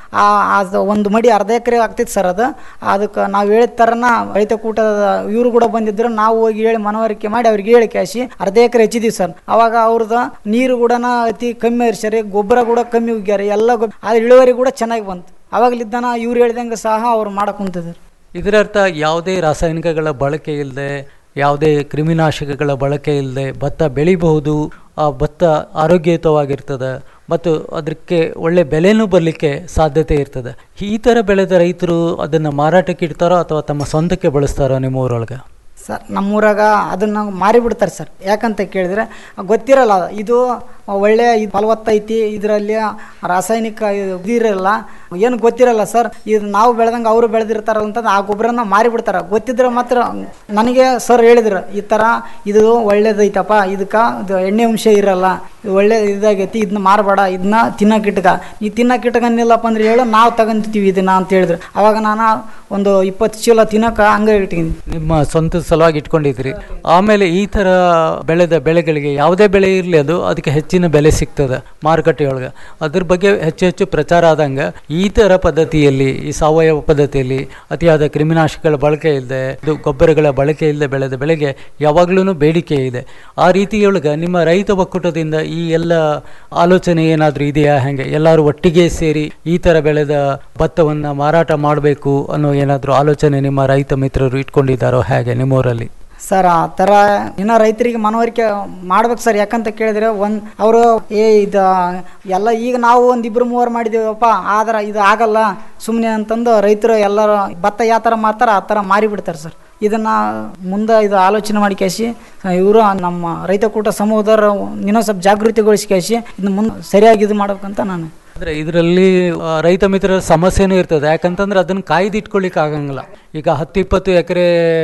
ಅದು ಒಂದು ಮಡಿ ಅರ್ಧ ಎಕರೆ ಆಗ್ತಿತ್ತು ಸರ್ ಅದು ಅದಕ್ಕೆ ನಾವು ಹೇಳಿದ ಥರನ ರೈತ ಕೂಟದ ಇವರು ಕೂಡ ಬಂದಿದ್ರು ನಾವು ಹೋಗಿ ಹೇಳಿ ಮನವರಿಕೆ ಮಾಡಿ ಅವ್ರಿಗೆ ಹೇಳಿ ಕ್ಯಾಶಿ ಅರ್ಧ ಎಕರೆ ಹಚ್ಚಿದೀವಿ ಸರ್ ಅವಾಗ ಅವ್ರದ್ದು ನೀರು ಕೂಡ ಅತಿ ಕಮ್ಮಿ ಹರಿಸ್ಯಾರಿ ಗೊಬ್ಬರ ಕೂಡ ಕಮ್ಮಿ ಉಗ್ಯಾರ ಎಲ್ಲ ಗೊಬ್ಬ ಆ ಇಳುವರಿ ಕೂಡ ಚೆನ್ನಾಗಿ ಬಂತು ಅವಾಗಲಿದ್ದಾನ ಇವ್ರು ಹೇಳ್ದಂಗೆ ಸಹ ಅವ್ರು ಮಾಡಕ್ ಕುಂತಿದ್ರು ಇದರರ್ಥ ಯಾವುದೇ ರಾಸಾಯನಿಕಗಳ ಬಳಕೆ ಇಲ್ಲದೆ ಯಾವುದೇ ಕ್ರಿಮಿನಾಶಕಗಳ ಬಳಕೆ ಇಲ್ಲದೆ ಭತ್ತ ಬೆಳಿಬಹುದು ಆ ಭತ್ತ ಆರೋಗ್ಯಯುತವಾಗಿರ್ತದೆ ಮತ್ತು ಅದಕ್ಕೆ ಒಳ್ಳೆ ಬೆಲೆನೂ ಬರಲಿಕ್ಕೆ ಸಾಧ್ಯತೆ ಇರ್ತದೆ ಈ ಥರ ಬೆಳೆದ ರೈತರು ಅದನ್ನು ಮಾರಾಟಕ್ಕೆ ಇಡ್ತಾರೋ ಅಥವಾ ತಮ್ಮ ಸ್ವಂತಕ್ಕೆ ಬಳಸ್ತಾರೋ ನಿಮ್ಮ ಊರೊಳಗೆ ಸರ್ ನಮ್ಮೂರಾಗ ಅದನ್ನ ಮಾರಿಬಿಡ್ತಾರೆ ಸರ್ ಯಾಕಂತ ಕೇಳಿದ್ರೆ ಗೊತ್ತಿರಲ್ಲ ಅದು. ಇದು ಒಳ್ಳೆ ಇದು ಫಲವತ್ತೈತಿ ಇದರಲ್ಲಿ ರಾಸಾಯನಿಕ ಇದು ಇರಲ್ಲ ಏನು ಗೊತ್ತಿರಲ್ಲ ಸರ್ ಇದು ನಾವು ಬೆಳೆದಂಗೆ ಅವರು ಬೆಳೆದಿರ್ತಾರ ಅಂತಂದು ಆ ಗೊಬ್ಬರನ ಮಾರಿಬಿಡ್ತಾರೆ ಗೊತ್ತಿದ್ರೆ ಮಾತ್ರ ನನಗೆ ಸರ್ ಹೇಳಿದ್ರು ಈ ಥರ ಇದು ಒಳ್ಳೇದೈತಪ್ಪ ಇದಕ್ಕೆ ಇದು ಎಣ್ಣೆ ಅಂಶ ಇರಲ್ಲ ಇದು ಒಳ್ಳೆ ಇದಾಗೈತಿ ಇದನ್ನ ಮಾರಬೇಡ ಇದನ್ನ ತಿನ್ನಕ್ಕೆ ಇಟ್ಕ ನೀ ತಿನ್ನಕ್ಕೆ ಇಟ್ಕೊಂಡಿಲ್ಲಪ್ಪ ಅಂದ್ರೆ ಹೇಳು ನಾವು ತಗೊಂತೀವಿ ಇದನ್ನ ಅಂತ ಹೇಳಿದ್ರು ಅವಾಗ ನಾನು ಒಂದು ಇಪ್ಪತ್ತು ಚೀಲ ತಿನ್ನಕ್ಕೆ ಹಂಗೆ ಇಟ್ಟಿದ್ದೀನಿ ನಿಮ್ಮ ಸ್ವಂತ ಸಲುವಾಗಿ ಇಟ್ಕೊಂಡಿದ್ರಿ ಆಮೇಲೆ ಈ ಥರ ಬೆಳೆದ ಬೆಳೆಗಳಿಗೆ ಯಾವುದೇ ಬೆಳೆ ಇರಲಿ ಅದು ಅದಕ್ಕೆ ಹೆಚ್ಚಿನ ಹೆಚ್ಚಿನ ಬೆಲೆ ಸಿಗ್ತದೆ ಮಾರುಕಟ್ಟೆಯೊಳಗೆ ಅದ್ರ ಬಗ್ಗೆ ಹೆಚ್ಚು ಹೆಚ್ಚು ಪ್ರಚಾರ ಆದಂಗೆ ಈ ಥರ ಪದ್ಧತಿಯಲ್ಲಿ ಈ ಸಾವಯವ ಪದ್ಧತಿಯಲ್ಲಿ ಅತಿಯಾದ ಕ್ರಿಮಿನಾಶಕಗಳ ಬಳಕೆ ಇಲ್ಲದೆ ಇದು ಗೊಬ್ಬರಗಳ ಬಳಕೆ ಇಲ್ಲದೆ ಬೆಳೆದ ಬೆಳೆಗೆ ಯಾವಾಗ್ಲೂ ಬೇಡಿಕೆ ಇದೆ ಆ ರೀತಿಯೊಳಗೆ ನಿಮ್ಮ ರೈತ ಒಕ್ಕೂಟದಿಂದ ಈ ಎಲ್ಲ ಆಲೋಚನೆ ಏನಾದರೂ ಇದೆಯಾ ಹೆಂಗೆ ಎಲ್ಲರೂ ಒಟ್ಟಿಗೆ ಸೇರಿ ಈ ಥರ ಬೆಳೆದ ಭತ್ತವನ್ನು ಮಾರಾಟ ಮಾಡಬೇಕು ಅನ್ನೋ ಏನಾದರೂ ಆಲೋಚನೆ ನಿಮ್ಮ ರೈತ ಮಿತ್ರರು ಇಟ್ಕೊಂಡಿದ್ದಾರೋ ಹೇಗೆ ನಿಮ್ಮೂರಲ್ಲಿ ಸರ್ ಆ ಥರ ಇನ್ನು ರೈತರಿಗೆ ಮನವರಿಕೆ ಮಾಡ್ಬೇಕು ಸರ್ ಯಾಕಂತ ಕೇಳಿದ್ರೆ ಒಂದು ಅವರು ಏ ಇದು ಎಲ್ಲ ಈಗ ನಾವು ಒಂದು ಇಬ್ಬರು ಮೂವರು ಮಾಡಿದ್ದೀವಪ್ಪ ಆದ್ರೆ ಇದು ಆಗಲ್ಲ ಸುಮ್ಮನೆ ಅಂತಂದು ರೈತರು ಎಲ್ಲರೂ ಭತ್ತ ಯಾವ ಥರ ಮಾರ್ತಾರೆ ಆ ಥರ ಮಾರಿಬಿಡ್ತಾರೆ ಸರ್ ಇದನ್ನು ಮುಂದೆ ಇದು ಆಲೋಚನೆ ಮಾಡಿ ಕೇಸಿ ಇವರು ನಮ್ಮ ರೈತ ಕೂಟ ಸಮೂಹದವರು ಇನ್ನೂ ಸ್ವಲ್ಪ ಜಾಗೃತಿಗೊಳಿಸಿ ಕೇಸಿ ಇದನ್ನ ಮುಂದೆ ಸರಿಯಾಗಿ ಇದು ಮಾಡ್ಬೇಕಂತ ನಾನು ಅಂದರೆ ಇದರಲ್ಲಿ ಆ, ರೈತ ಮಿತ್ರರ ಸಮಸ್ಯೆನೂ ಇರ್ತದೆ ಯಾಕಂತಂದ್ರೆ ಅದನ್ನು ಕಾಯ್ದಿಟ್ಕೊಳ್ಳಿಕ್ಕೆ ಆಗಂಗಿಲ್ಲ ಈಗ ಹತ್ತು ಇಪ್ಪತ್ತು ಎಕರೆ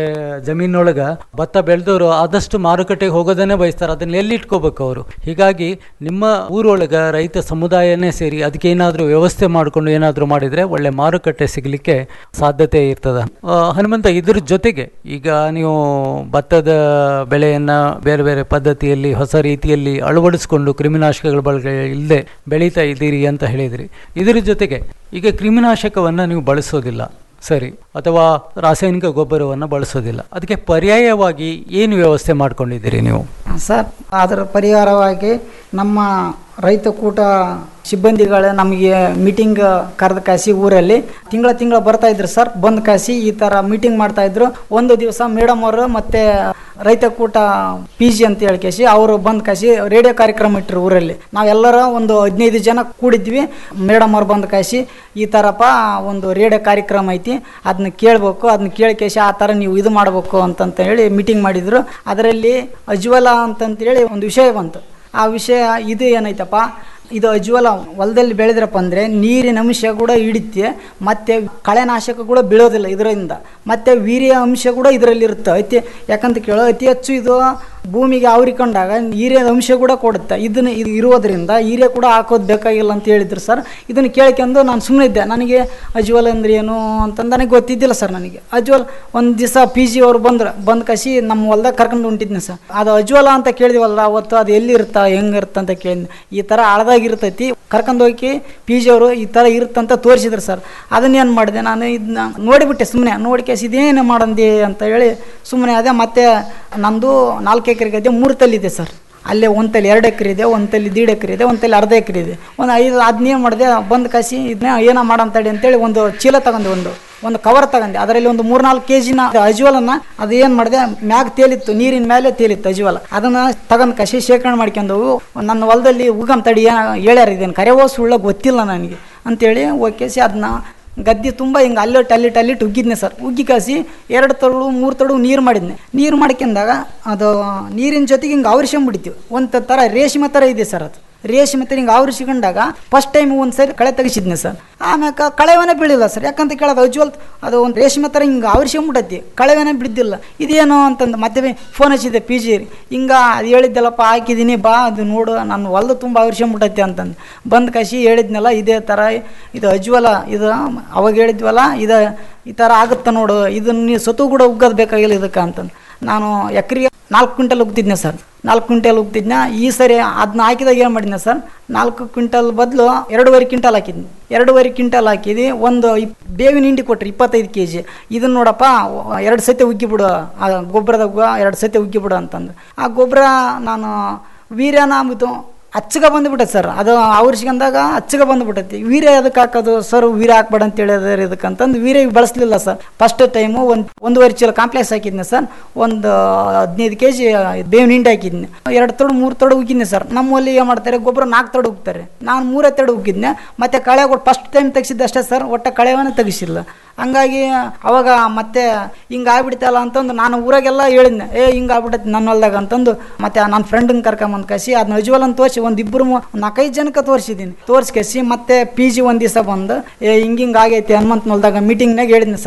ಜಮೀನೊಳಗೆ ಭತ್ತ ಬೆಳೆದವರು ಆದಷ್ಟು ಮಾರುಕಟ್ಟೆಗೆ ಹೋಗೋದನ್ನೇ ಬಯಸ್ತಾರೆ ಅದನ್ನ ಎಲ್ಲಿ ಇಟ್ಕೋಬೇಕು ಅವರು ಹೀಗಾಗಿ ನಿಮ್ಮ ಊರೊಳಗೆ ರೈತ ಸಮುದಾಯನೇ ಸೇರಿ ಅದಕ್ಕೆ ಏನಾದರೂ ವ್ಯವಸ್ಥೆ ಮಾಡಿಕೊಂಡು ಏನಾದರೂ ಮಾಡಿದರೆ ಒಳ್ಳೆ ಮಾರುಕಟ್ಟೆ ಸಿಗಲಿಕ್ಕೆ ಸಾಧ್ಯತೆ ಇರ್ತದೆ ಆ, ಹನುಮಂತ ಇದ್ರ ಜೊತೆಗೆ ಈಗ ನೀವು ಭತ್ತದ ಬೆಳೆಯನ್ನು ಬೇರೆ ಬೇರೆ ಪದ್ಧತಿಯಲ್ಲಿ ಹೊಸ ರೀತಿಯಲ್ಲಿ ಅಳವಡಿಸ್ಕೊಂಡು ಕ್ರಿಮಿನಾಶಕಗಳ ಬಳಕೆ ಇಲ್ಲದೆ ಬೆಳೀತಾ ಇದ್ದೀರಿ ಅಂತ ಹೇಳಿದ್ರಿ ಇದರ ಜೊತೆಗೆ ಈಗ ಕ್ರಿಮಿನಾಶಕವನ್ನು ನೀವು ಬಳಸೋದಿಲ್ಲ ಸರಿ ಅಥವಾ ರಾಸಾಯನಿಕ ಗೊಬ್ಬರವನ್ನು ಬಳಸೋದಿಲ್ಲ ಅದಕ್ಕೆ ಪರ್ಯಾಯವಾಗಿ ಏನು ವ್ಯವಸ್ಥೆ ಮಾಡ್ಕೊಂಡಿದ್ದೀರಿ ನೀವು ಸರ್ ಅದರ ಪರಿಹಾರವಾಗಿ ನಮ್ಮ ರೈತ ಕೂಟ ಸಿಬ್ಬಂದಿಗಳು ನಮಗೆ ಮೀಟಿಂಗ್ ಕರೆದು ಕಾಸಿ ಊರಲ್ಲಿ ತಿಂಗಳ ತಿಂಗಳ ಬರ್ತಾ ಇದ್ರು ಸರ್ ಬಂದು ಕಾಸಿ ಈ ಥರ ಮೀಟಿಂಗ್ ಮಾಡ್ತಾ ಇದ್ರು ಒಂದು ದಿವಸ ಮೇಡಮ್ ಅವರು ಮತ್ತೆ ರೈತ ಕೂಟ ಪಿ ಜಿ ಅಂತ ಹೇಳಿ ಕೇಸಿ ಅವರು ಬಂದು ಕಾಸಿ ರೇಡಿಯೋ ಕಾರ್ಯಕ್ರಮ ಇಟ್ಟರು ಊರಲ್ಲಿ ನಾವೆಲ್ಲರ ಒಂದು ಹದಿನೈದು ಜನ ಕೂಡಿದ್ವಿ ಮೇಡಮ್ ಅವ್ರು ಬಂದು ಕಾಸಿ ಈ ಥರಪ್ಪ ಒಂದು ರೇಡಿಯೋ ಕಾರ್ಯಕ್ರಮ ಐತಿ ಅದನ್ನ ಕೇಳಬೇಕು ಅದನ್ನ ಕೇಳಿ ಕೇಸಿ ಆ ಥರ ನೀವು ಇದು ಮಾಡಬೇಕು ಅಂತಂತ ಹೇಳಿ ಮೀಟಿಂಗ್ ಮಾಡಿದ್ರು ಅದರಲ್ಲಿ ಅಜ್ವಲ ಅಂತಂತೇಳಿ ಒಂದು ವಿಷಯ ಬಂತು ಆ ವಿಷಯ ಇದು ಏನೈತಪ್ಪ ಇದು ಅಜ್ವಲ ಹೊಲದಲ್ಲಿ ಬೆಳೆದ್ರಪ್ಪ ಅಂದರೆ ನೀರಿನ ಅಂಶ ಕೂಡ ಹಿಡಿತೆ ಮತ್ತು ಕಳೆನಾಶಕ ಕೂಡ ಬೀಳೋದಿಲ್ಲ ಇದರಿಂದ ಮತ್ತು ವೀರ್ಯ ಅಂಶ ಕೂಡ ಇದರಲ್ಲಿ ಇರುತ್ತೆ ಅತಿ ಯಾಕಂತ ಕೇಳೋ ಅತಿ ಹೆಚ್ಚು ಇದು ಭೂಮಿಗೆ ಆವರಿಕೊಂಡಾಗ ಹೀರಿಯದ ಅಂಶ ಕೂಡ ಕೊಡುತ್ತೆ ಇದನ್ನ ಇದು ಇರೋದ್ರಿಂದ ಹೀರೆ ಕೂಡ ಹಾಕೋದು ಬೇಕಾಗಿಲ್ಲ ಅಂತ ಹೇಳಿದ್ರು ಸರ್ ಇದನ್ನು ಕೇಳ್ಕೊಂಡು ನಾನು ಸುಮ್ಮನೆ ಇದ್ದೆ ನನಗೆ ಅಜ್ವಲ್ ಅಂದ್ರೆ ಏನು ಅಂತಂದು ನನಗೆ ಗೊತ್ತಿದ್ದಿಲ್ಲ ಸರ್ ನನಗೆ ಅಜ್ವಲ್ ಒಂದು ದಿವಸ ಪಿ ಜಿ ಅವ್ರು ಬಂದ್ರು ಬಂದು ಕಸಿ ನಮ್ಮ ಹೊಲ್ದಾಗ ಕರ್ಕೊಂಡು ಹೊಂಟಿದ್ನಿ ಸರ್ ಅದು ಅಜ್ವಲ ಅಂತ ಕೇಳಿದ್ವಲ್ಲ ಅವತ್ತು ಅದು ಎಲ್ಲಿರುತ್ತಾ ಹೆಂಗಿರುತ್ತೆ ಅಂತ ಕೇಳಿದ್ನಿ ಈ ಥರ ಹಳದಾಗಿರ್ತೈತಿ ಕರ್ಕೊಂಡು ಹೋಗಿ ಪಿ ಜಿ ಅವರು ಈ ಥರ ಇರುತ್ತಂತ ತೋರಿಸಿದ್ರು ಸರ್ ಅದನ್ನೇನು ಮಾಡಿದೆ ನಾನು ಇದನ್ನ ನೋಡಿಬಿಟ್ಟೆ ಸುಮ್ಮನೆ ನೋಡಿ ಕೇಸಿ ಇದೇನು ಮಾಡಂದಿ ಅಂತ ಹೇಳಿ ಸುಮ್ಮನೆ ಅದೇ ಮತ್ತೆ ನಂದು ನಾಲ್ಕು ಎಕರೆ ಗದ್ದೆ ಮೂರು ತಲ್ಲಿದೆ ಸರ್ ಅಲ್ಲೇ ಒಂದು ತಲೆ ಎರಡು ಎಕರೆ ಇದೆ ಒಂದು ತಲೆ ದೀಡ್ ಎಕರೆ ಇದೆ ಒಂದು ತಲೆ ಅರ್ಧ ಎಕರೆ ಇದೆ ಒಂದು ಐದು ಅದನ್ನೇನು ಮಾಡಿದೆ ಬಂದು ಕಾಸಿ ಇದನ್ನ ಏನೋ ಮಾಡಂತಡಿ ಅಂತೇಳಿ ಒಂದು ಚೀಲ ತಗೊಂಡೆ ಒಂದು ಒಂದು ಕವರ್ ತಗೊಂಡೆ ಅದರಲ್ಲಿ ಒಂದು ಮೂರ್ನಾಲ್ಕು ಕೆ ಜಿನ ಅಜ್ವಲನ್ನ ಅದು ಏನು ಮಾಡಿದೆ ಮ್ಯಾಗ ತೇಲಿತ್ತು ನೀರಿನ ಮೇಲೆ ತೇಲಿತ್ತು ಅಜ್ವಲ ಅದನ್ನ ತಗೊಂಡು ಕಸಿ ಶೇಖರಣೆ ಮಾಡ್ಕೊಂಡು ನನ್ನ ಹೊಲದಲ್ಲಿ ಉಗಮ್ ತಡಿ ಹೇಳ್ಯಾರ ಇದೇನು ಕರೆವೋ ಸುಳ್ಳ ಗೊತ್ತಿಲ್ಲ ನನಗೆ ಅಂತೇಳಿ ಓಕೆಸಿ ಅದನ್ನ ಗದ್ದೆ ತುಂಬ ಹಿಂಗೆ ಅಲ್ಲಿಟ್ಟು ಅಲ್ಲಿಟ್ಟು ಅಲ್ಲಿಟ್ಟು ಉಗ್ಗಿದ್ನೆ ಸರ್ ಉಗ್ಗಿ ಕಾಸಿ ಎರಡು ತಡು ಮೂರು ತಡು ನೀರು ಮಾಡಿದ್ನೆ ನೀರು ಮಾಡ್ಕೊಂಡಾಗ ಅದು ನೀರಿನ ಜೊತೆಗೆ ಹಿಂಗೆ ಆವರಿಸ್ಕೊಂಡ್ಬಿಡ್ತೀವಿ ಒಂದು ಥರ ರೇಷ್ಮೆ ಥರ ಇದೆ ಸರ್ ಅದು ರೇಷ್ಮೆ ಥರ ಹಿಂಗೆ ಆವರಿಸ್ಕೊಂಡಾಗ ಫಸ್ಟ್ ಟೈಮ್ ಒಂದು ಸರಿ ಕಳೆ ತೆಗಿಸಿದ್ನೆ ಸರ್ ಆಮ್ಯಾಕ ಕಳೆವನೇ ಬೀಳಿಲ್ಲ ಸರ್ ಯಾಕಂತ ಕೇಳೋದು ಅಜ್ವಲ್ ಅದು ಒಂದು ರೇಷ್ಮೆ ಥರ ಹಿಂಗೆ ಆವರಿಸ್ಕೊಂಡ್ಬಿಟ್ಟೈತಿ ಕಳೆವನೇ ಬಿಡ್ದಿಲ್ಲ ಇದೇನು ಅಂತಂದು ಮತ್ತೆ ಫೋನ್ ಹಚ್ಚಿದ್ದೆ ಪಿ ಜಿ ಹಿಂಗೆ ಅದು ಹೇಳಿದ್ದೆಲ್ಲಪ್ಪ ಹಾಕಿದ್ದೀನಿ ಬಾ ಅದು ನೋಡು ನನ್ನ ಹೊಲ್ದು ತುಂಬ ಆವರಿಸ್ಕೊಂಡ್ಬಿಟ್ಟೈತಿ ಅಂತಂದು ಬಂದು ಕಸಿ ಹೇಳಿದ್ನಲ್ಲ ಇದೇ ಥರ ಇದು ಅಜ್ವಲ ಇದು ಅವಾಗ ಹೇಳಿದ್ವಲ್ಲ ಇದು ಈ ಥರ ಆಗುತ್ತೆ ನೋಡು ಇದನ್ನ ನೀವು ಸತು ಕೂಡ ಉಗ್ಗೋದು ಬೇಕಾಗಿಲ್ಲ ಇದಕ್ಕೆ ಅಂತಂದು ನಾನು ಎಕರೆಗೆ ನಾಲ್ಕು ಕ್ವಿಂಟಲ್ ಉಗ್ತಿದ್ನೆ ಸರ್ ನಾಲ್ಕು ಕ್ವಿಂಟಲ್ ಉಗ್ತಿದ್ನ ಈ ಸರಿ ಅದನ್ನ ಹಾಕಿದಾಗ ಏನು ಮಾಡಿದ್ನೆ ಸರ್ ನಾಲ್ಕು ಕ್ವಿಂಟಲ್ ಬದಲು ಎರಡೂವರೆ ಕ್ವಿಂಟಲ್ ಹಾಕಿದ್ನಿ ಎರಡೂವರೆ ಕ್ವಿಂಟಲ್ ಹಾಕಿದ್ವಿ ಒಂದು ಇಪ್ ಬೇವಿನ ಹಿಂಡಿ ಕೊಟ್ರಿ ಇಪ್ಪತ್ತೈದು ಕೆ ಜಿ ಇದನ್ನ ನೋಡಪ್ಪ ಎರಡು ಸತಿ ಉಗ್ಗಿಬಿಡು ಆ ಗೊಬ್ಬರದಾಗ ಎರಡು ಸತಿ ಉಗ್ಗಿಬಿಡು ಅಂತಂದು ಆ ಗೊಬ್ಬರ ನಾನು ವೀರ್ಯನ ಇದು ಅಚ್ಚಗ ಬಂದುಬಿಟ್ಟೈತೆ ಸರ್ ಅದು ಅವ್ರಿಸ್ಕೊಂಡಾಗ ಅಚ್ಚಗ ಬಂದುಬಿಟ್ಟೈತಿ ವೀರ್ಯ ಅದಕ್ಕೆ ಹಾಕೋದು ಸರ್ ವೀರ್ಯ ಹಾಕ್ಬೇಡ ಅಂತ ಹೇಳಿದ್ರೆ ಇದಕ್ಕೆ ಅಂತಂದು ವೀರ್ಯ ಬಳಸಲಿಲ್ಲ ಸರ್ ಫಸ್ಟ್ ಟೈಮು ಒಂದು ಒಂದೂವರೆ ಚೀಲ ಕಾಂಪ್ಲೆಕ್ಸ್ ಹಾಕಿದ್ನೆ ಸರ್ ಒಂದು ಹದಿನೈದು ಕೆ ಜಿ ಬೇವಿನ ಹಿಂಡಿ ಹಾಕಿದ್ನೆ ಎರಡು ತಡು ಮೂರು ತಡು ಉಗ್ಗಿದ್ನೆ ಸರ್ ನಮ್ಮಲ್ಲಿ ಏನು ಮಾಡ್ತಾರೆ ಗೊಬ್ಬರ ನಾಲ್ಕು ತಡು ಉಗ್ತಾರೆ ನಾನು ಮೂರೇ ತಡು ಉಗ್ಗಿದ್ನೆ ಮತ್ತು ಕಳೆ ಫಸ್ಟ್ ಟೈಮ್ ತೆಗಿಸಿದ್ದೆ ಅಷ್ಟೇ ಸರ್ ಒಟ್ಟು ಕಳೆವನ್ನ ತೆಗಿಸಿಲ್ಲ ಹಂಗಾಗಿ ಅವಾಗ ಮತ್ತೆ ಹಿಂಗೆ ಆಗ್ಬಿಡ್ತಲ್ಲ ಅಂತಂದು ನಾನು ಊರಾಗೆಲ್ಲ ಹೇಳಿದ್ನೆ ಏ ಹಿಂಗೆ ಆಗ್ಬಿಟ್ಟೈತಿ ನನ್ನ ಹೊಲ್ದಾಗ ಅಂತಂದು ಮತ್ತೆ ನನ್ನ ಫ್ರೆಂಡನ್ನ ಕರ್ಕೊಂಬಂದು ಕಸಿ ಅದನ್ನ ಅಜ್ವಲ್ ಅಂತ ತೋರಿಸಿ ಒಂದು ಇಬ್ಬರು ನಾಲ್ಕೈದು ಜನಕ್ಕೆ ತೋರಿಸಿದ್ದೀನಿ ತೋರಿಸ್ಕಸಿ ಮತ್ತೆ ಪಿ ಜಿ ಒಂದು ದಿವಸ ಬಂದು ಏ ಹಿಂಗೆ ಹಿಂಗೆ ಆಗೈತಿ ಹನುಮಂತ ಹೊಲ್ದಾಗ ಮೀಟಿಂಗ್ನಾಗ ಹೇಳಿದ್ನಿ ಸರ್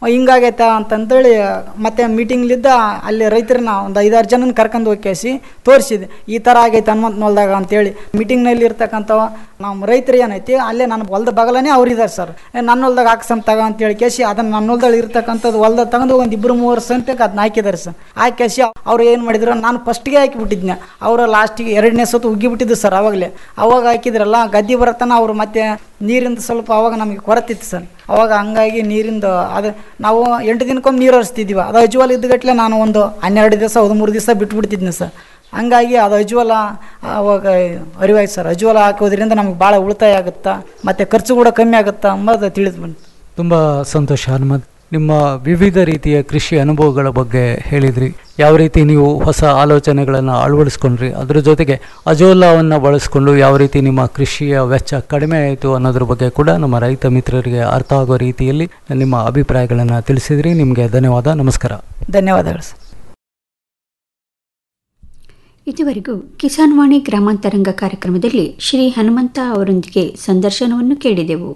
ಹಿಂಗಾಗೈತೆ ಅಂತಂತೇಳಿ ಮತ್ತೆ ಮೀಟಿಂಗ್ಲಿದ್ದ ಅಲ್ಲಿ ರೈತರನ್ನ ಒಂದು ಐದಾರು ಜನನ ಕರ್ಕೊಂಡು ಹೋಗಿ ಕೇಸಿ ತೋರಿಸಿದೆ ಈ ಥರ ಆಗೈತೆ ಹನುಮಂತ ಹೊಲ್ದಾಗ ಅಂತೇಳಿ ಮೀಟಿಂಗ್ನಲ್ಲಿ ಇರ್ತಕ್ಕಂಥವ ನಮ್ಮ ರೈತರು ಏನೈತಿ ಅಲ್ಲೇ ನನ್ನ ಹೊಲ್ದ ಬಗಲನೇ ಅವ್ರು ಇದ್ದಾರೆ ಸರ್ ಏ, ನನ್ನ ಹೊಲ್ದಾಗ ಹಾಕ್ಸಮ್ ತಗ ಅಂತೇಳಿ ಕೇಸಿ ಅದನ್ನು ನನ್ನ ಹೊಲ್ದಲ್ಲಿ ಇರ್ತಕ್ಕಂಥದ್ದು ಹೊಲ್ದ ತಗೊಂಡು ಒಂದು ಇಬ್ಬರು ಮೂವರು ಸಂತೆಗೆ ಅದನ್ನ ಹಾಕಿದ್ದಾರೆ ಸರ್ ಹಾಕೇಸಿ ಅವ್ರು ಏನು ಮಾಡಿದ್ರು ನಾನು ಫಸ್ಟ್ಗೆ ಹಾಕಿಬಿಟ್ಟಿದ್ನೆ ಅವರು ಲಾಸ್ಟಿಗೆ ಎರಡನೇ ಸತ್ತು ಉಗ್ಗಿಬಿಟ್ಟಿದ್ದು ಸರ್ ಅವಾಗಲೇ ಅವಾಗ ಹಾಕಿದ್ರಲ್ಲ ಗದ್ದೆ ಬರತನ ಅವರು ಮತ್ತೆ ನೀರಿಂದ ಸ್ವಲ್ಪ ಅವಾಗ ನಮಗೆ ಕೊರತಿತ್ತು ಸರ್ ಅವಾಗ ಹಂಗಾಗಿ ನೀರಿಂದ ಅದು ನಾವು ಎಂಟು ದಿನಕ್ಕೊಮ್ಮೆ ನೀರು ಹರಿಸ್ತಿದ್ದೀವಿ ಅದು ಅಜ್ವಾಲ್ ಇದ್ದಗಟ್ಲೆ ನಾನು ಒಂದು ಹನ್ನೆರಡು ದಿವಸ ಹದಿಮೂರು ದಿವಸ ಬಿಟ್ಬಿಡ್ತಿದ್ನಿ ಸರ್ ಹಂಗಾಗಿ ಅದು ಅಜ್ವಲ ಅವಾಗ ಅರಿವಾಯ್ತು ಸರ್ ಅಜ್ವಲ ಹಾಕೋದ್ರಿಂದ ನಮ್ಗೆ ಭಾಳ ಉಳಿತಾಯ ಆಗುತ್ತಾ ಮತ್ತು ಖರ್ಚು ಕೂಡ ಕಮ್ಮಿ ಆಗುತ್ತಾ ಅಂಬದು ತಿಳಿದು ಬಂತು ತುಂಬ ಸಂತೋಷ ಹನುಮಂತ್ ನಿಮ್ಮ ವಿವಿಧ ರೀತಿಯ ಕೃಷಿ ಅನುಭವಗಳ ಬಗ್ಗೆ ಹೇಳಿದ್ರಿ ಯಾವ ರೀತಿ ನೀವು ಹೊಸ ಆಲೋಚನೆಗಳನ್ನು ಅಳವಡಿಸ್ಕೊಂಡ್ರಿ ಅದ್ರ ಜೊತೆಗೆ ಅಜೋಲಾವನ್ನು ಬಳಸ್ಕೊಂಡು ಯಾವ ರೀತಿ ನಿಮ್ಮ ಕೃಷಿಯ ವೆಚ್ಚ ಕಡಿಮೆ ಆಯಿತು ಅನ್ನೋದ್ರ ಬಗ್ಗೆ ಕೂಡ ನಮ್ಮ ರೈತ ಮಿತ್ರರಿಗೆ ಅರ್ಥ ಆಗೋ ರೀತಿಯಲ್ಲಿ ನಿಮ್ಮ ಅಭಿಪ್ರಾಯಗಳನ್ನು ತಿಳಿಸಿದ್ರಿ ನಿಮಗೆ ಧನ್ಯವಾದ ನಮಸ್ಕಾರ ಧನ್ಯವಾದಗಳು ಸರ್ ಇದುವರೆಗೂ ಕಿಸಾನ್ ವಾಣಿ ಗ್ರಾಮಾಂತರಂಗ ಕಾರ್ಯಕ್ರಮದಲ್ಲಿ ಶ್ರೀ ಹನುಮಂತ ಅವರೊಂದಿಗೆ ಸಂದರ್ಶನವನ್ನು ಕೇಳಿದೆವು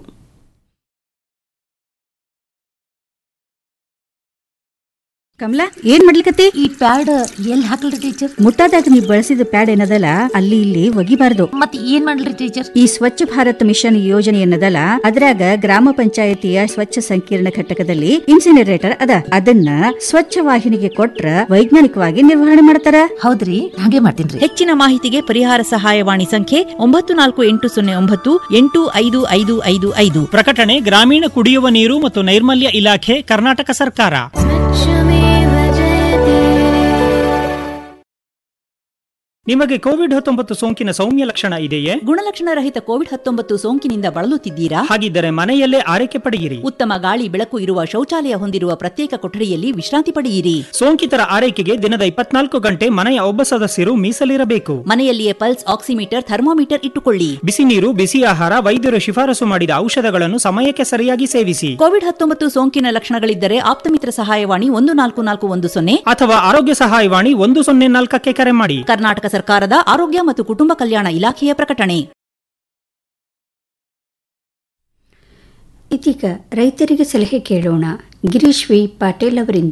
ಕಮಲಾ ಏನ್ ಮಾಡ್ಲಿಕತ್ತೆ ಈ ಪ್ಯಾಡ್ ಎಲ್ಲಿ ಹಾಕಲ್ರಿ ಟೀಚರ್ ಮುಟ್ಟಾದಾಗ ನೀವು ಬಳಸಿದ ಪ್ಯಾಡ್ ಏನದಲ್ಲ ಅಲ್ಲಿ ಇಲ್ಲಿ ಒಗಿಬಾರ್ದು ಮತ್ತೆ ಏನ್ ಮಾಡ್ಲಿ ಟೀಚರ್ ಈ ಸ್ವಚ್ಛ ಭಾರತ್ ಮಿಷನ್ ಯೋಜನೆ ಏನದಲ್ಲ ಅದ್ರಾಗ ಗ್ರಾಮ ಪಂಚಾಯತಿಯ ಸ್ವಚ್ಛ ಸಂಕೀರ್ಣ ಘಟಕದಲ್ಲಿ ಇನ್ಸಿನರೇಟರ್ ಅದ ಅದನ್ನ ಸ್ವಚ್ಛ ವಾಹಿನಿಗೆ ಕೊಟ್ರ ವೈಜ್ಞಾನಿಕವಾಗಿ ನಿರ್ವಹಣೆ ಮಾಡ್ತಾರ ಹೌದ್ರಿ ಹಾಗೆ ಮಾಡ್ತೀನಿ ಹೆಚ್ಚಿನ ಮಾಹಿತಿಗೆ ಪರಿಹಾರ ಸಹಾಯವಾಣಿ ಸಂಖ್ಯೆ ಒಂಬತ್ತು ನಾಲ್ಕು ಎಂಟು ಸೊನ್ನೆ ಒಂಬತ್ತು ಎಂಟು ಐದು ಐದು ಐದು ಐದು ಪ್ರಕಟಣೆ ಗ್ರಾಮೀಣ ಕುಡಿಯುವ ನೀರು ಮತ್ತು ನೈರ್ಮಲ್ಯ ಇಲಾಖೆ ಕರ್ನಾಟಕ ಸರ್ಕಾರ ನಿಮಗೆ ಕೋವಿಡ್ ಹತ್ತೊಂಬತ್ತು ಸೋಂಕಿನ ಸೌಮ್ಯ ಲಕ್ಷಣ ಇದೆಯೇ ಗುಣಲಕ್ಷಣ ರಹಿತ ಕೋವಿಡ್ ಹತ್ತೊಂಬತ್ತು ಸೋಂಕಿನಿಂದ ಬಳಲುತ್ತಿದ್ದೀರಾ ಹಾಗಿದ್ದರೆ ಮನೆಯಲ್ಲೇ ಆರೈಕೆ ಪಡೆಯಿರಿ ಉತ್ತಮ ಗಾಳಿ ಬೆಳಕು ಇರುವ ಶೌಚಾಲಯ ಹೊಂದಿರುವ ಪ್ರತ್ಯೇಕ ಕೊಠಡಿಯಲ್ಲಿ ವಿಶ್ರಾಂತಿ ಪಡೆಯಿರಿ ಸೋಂಕಿತರ ಆರೈಕೆಗೆ ದಿನದ ಇಪ್ಪತ್ನಾಲ್ಕು ಗಂಟೆ ಮನೆಯ ಒಬ್ಬ ಸದಸ್ಯರು ಮೀಸಲಿರಬೇಕು ಮನೆಯಲ್ಲಿಯೇ ಪಲ್ಸ್ ಆಕ್ಸಿಮೀಟರ್ ಥರ್ಮೋಮೀಟರ್ ಇಟ್ಟುಕೊಳ್ಳಿ ಬಿಸಿ ನೀರು ಬಿಸಿ ಆಹಾರ ವೈದ್ಯರು ಶಿಫಾರಸು ಮಾಡಿದ ಔಷಧಗಳನ್ನು ಸಮಯಕ್ಕೆ ಸರಿಯಾಗಿ ಸೇವಿಸಿ ಕೋವಿಡ್ ಹತ್ತೊಂಬತ್ತು ಸೋಂಕಿನ ಲಕ್ಷಣಗಳಿದ್ದರೆ ಆಪ್ತಮಿತ್ರ ಸಹಾಯವಾಣಿ ಒಂದು ನಾಲ್ಕು ನಾಲ್ಕು ಒಂದು ಸೊನ್ನೆ ಅಥವಾ ಆರೋಗ್ಯ ಸಹಾಯವಾಣಿ ಒಂದು ಸೊನ್ನೆ ನಾಲ್ಕಕ್ಕೆ ಕರೆ ಮಾಡಿ ಕರ್ನಾಟಕ ಸರ್ಕಾರದ ಆರೋಗ್ಯ ಮತ್ತು ಕುಟುಂಬ ಕಲ್ಯಾಣ ಇಲಾಖೆಯ ಪ್ರಕಟಣೆ ಇದೀಗ ರೈತರಿಗೆ ಸಲಹೆ ಕೇಳೋಣ ಗಿರೀಶ್ ವಿ ಪಾಟೀಲ್ ಅವರಿಂದ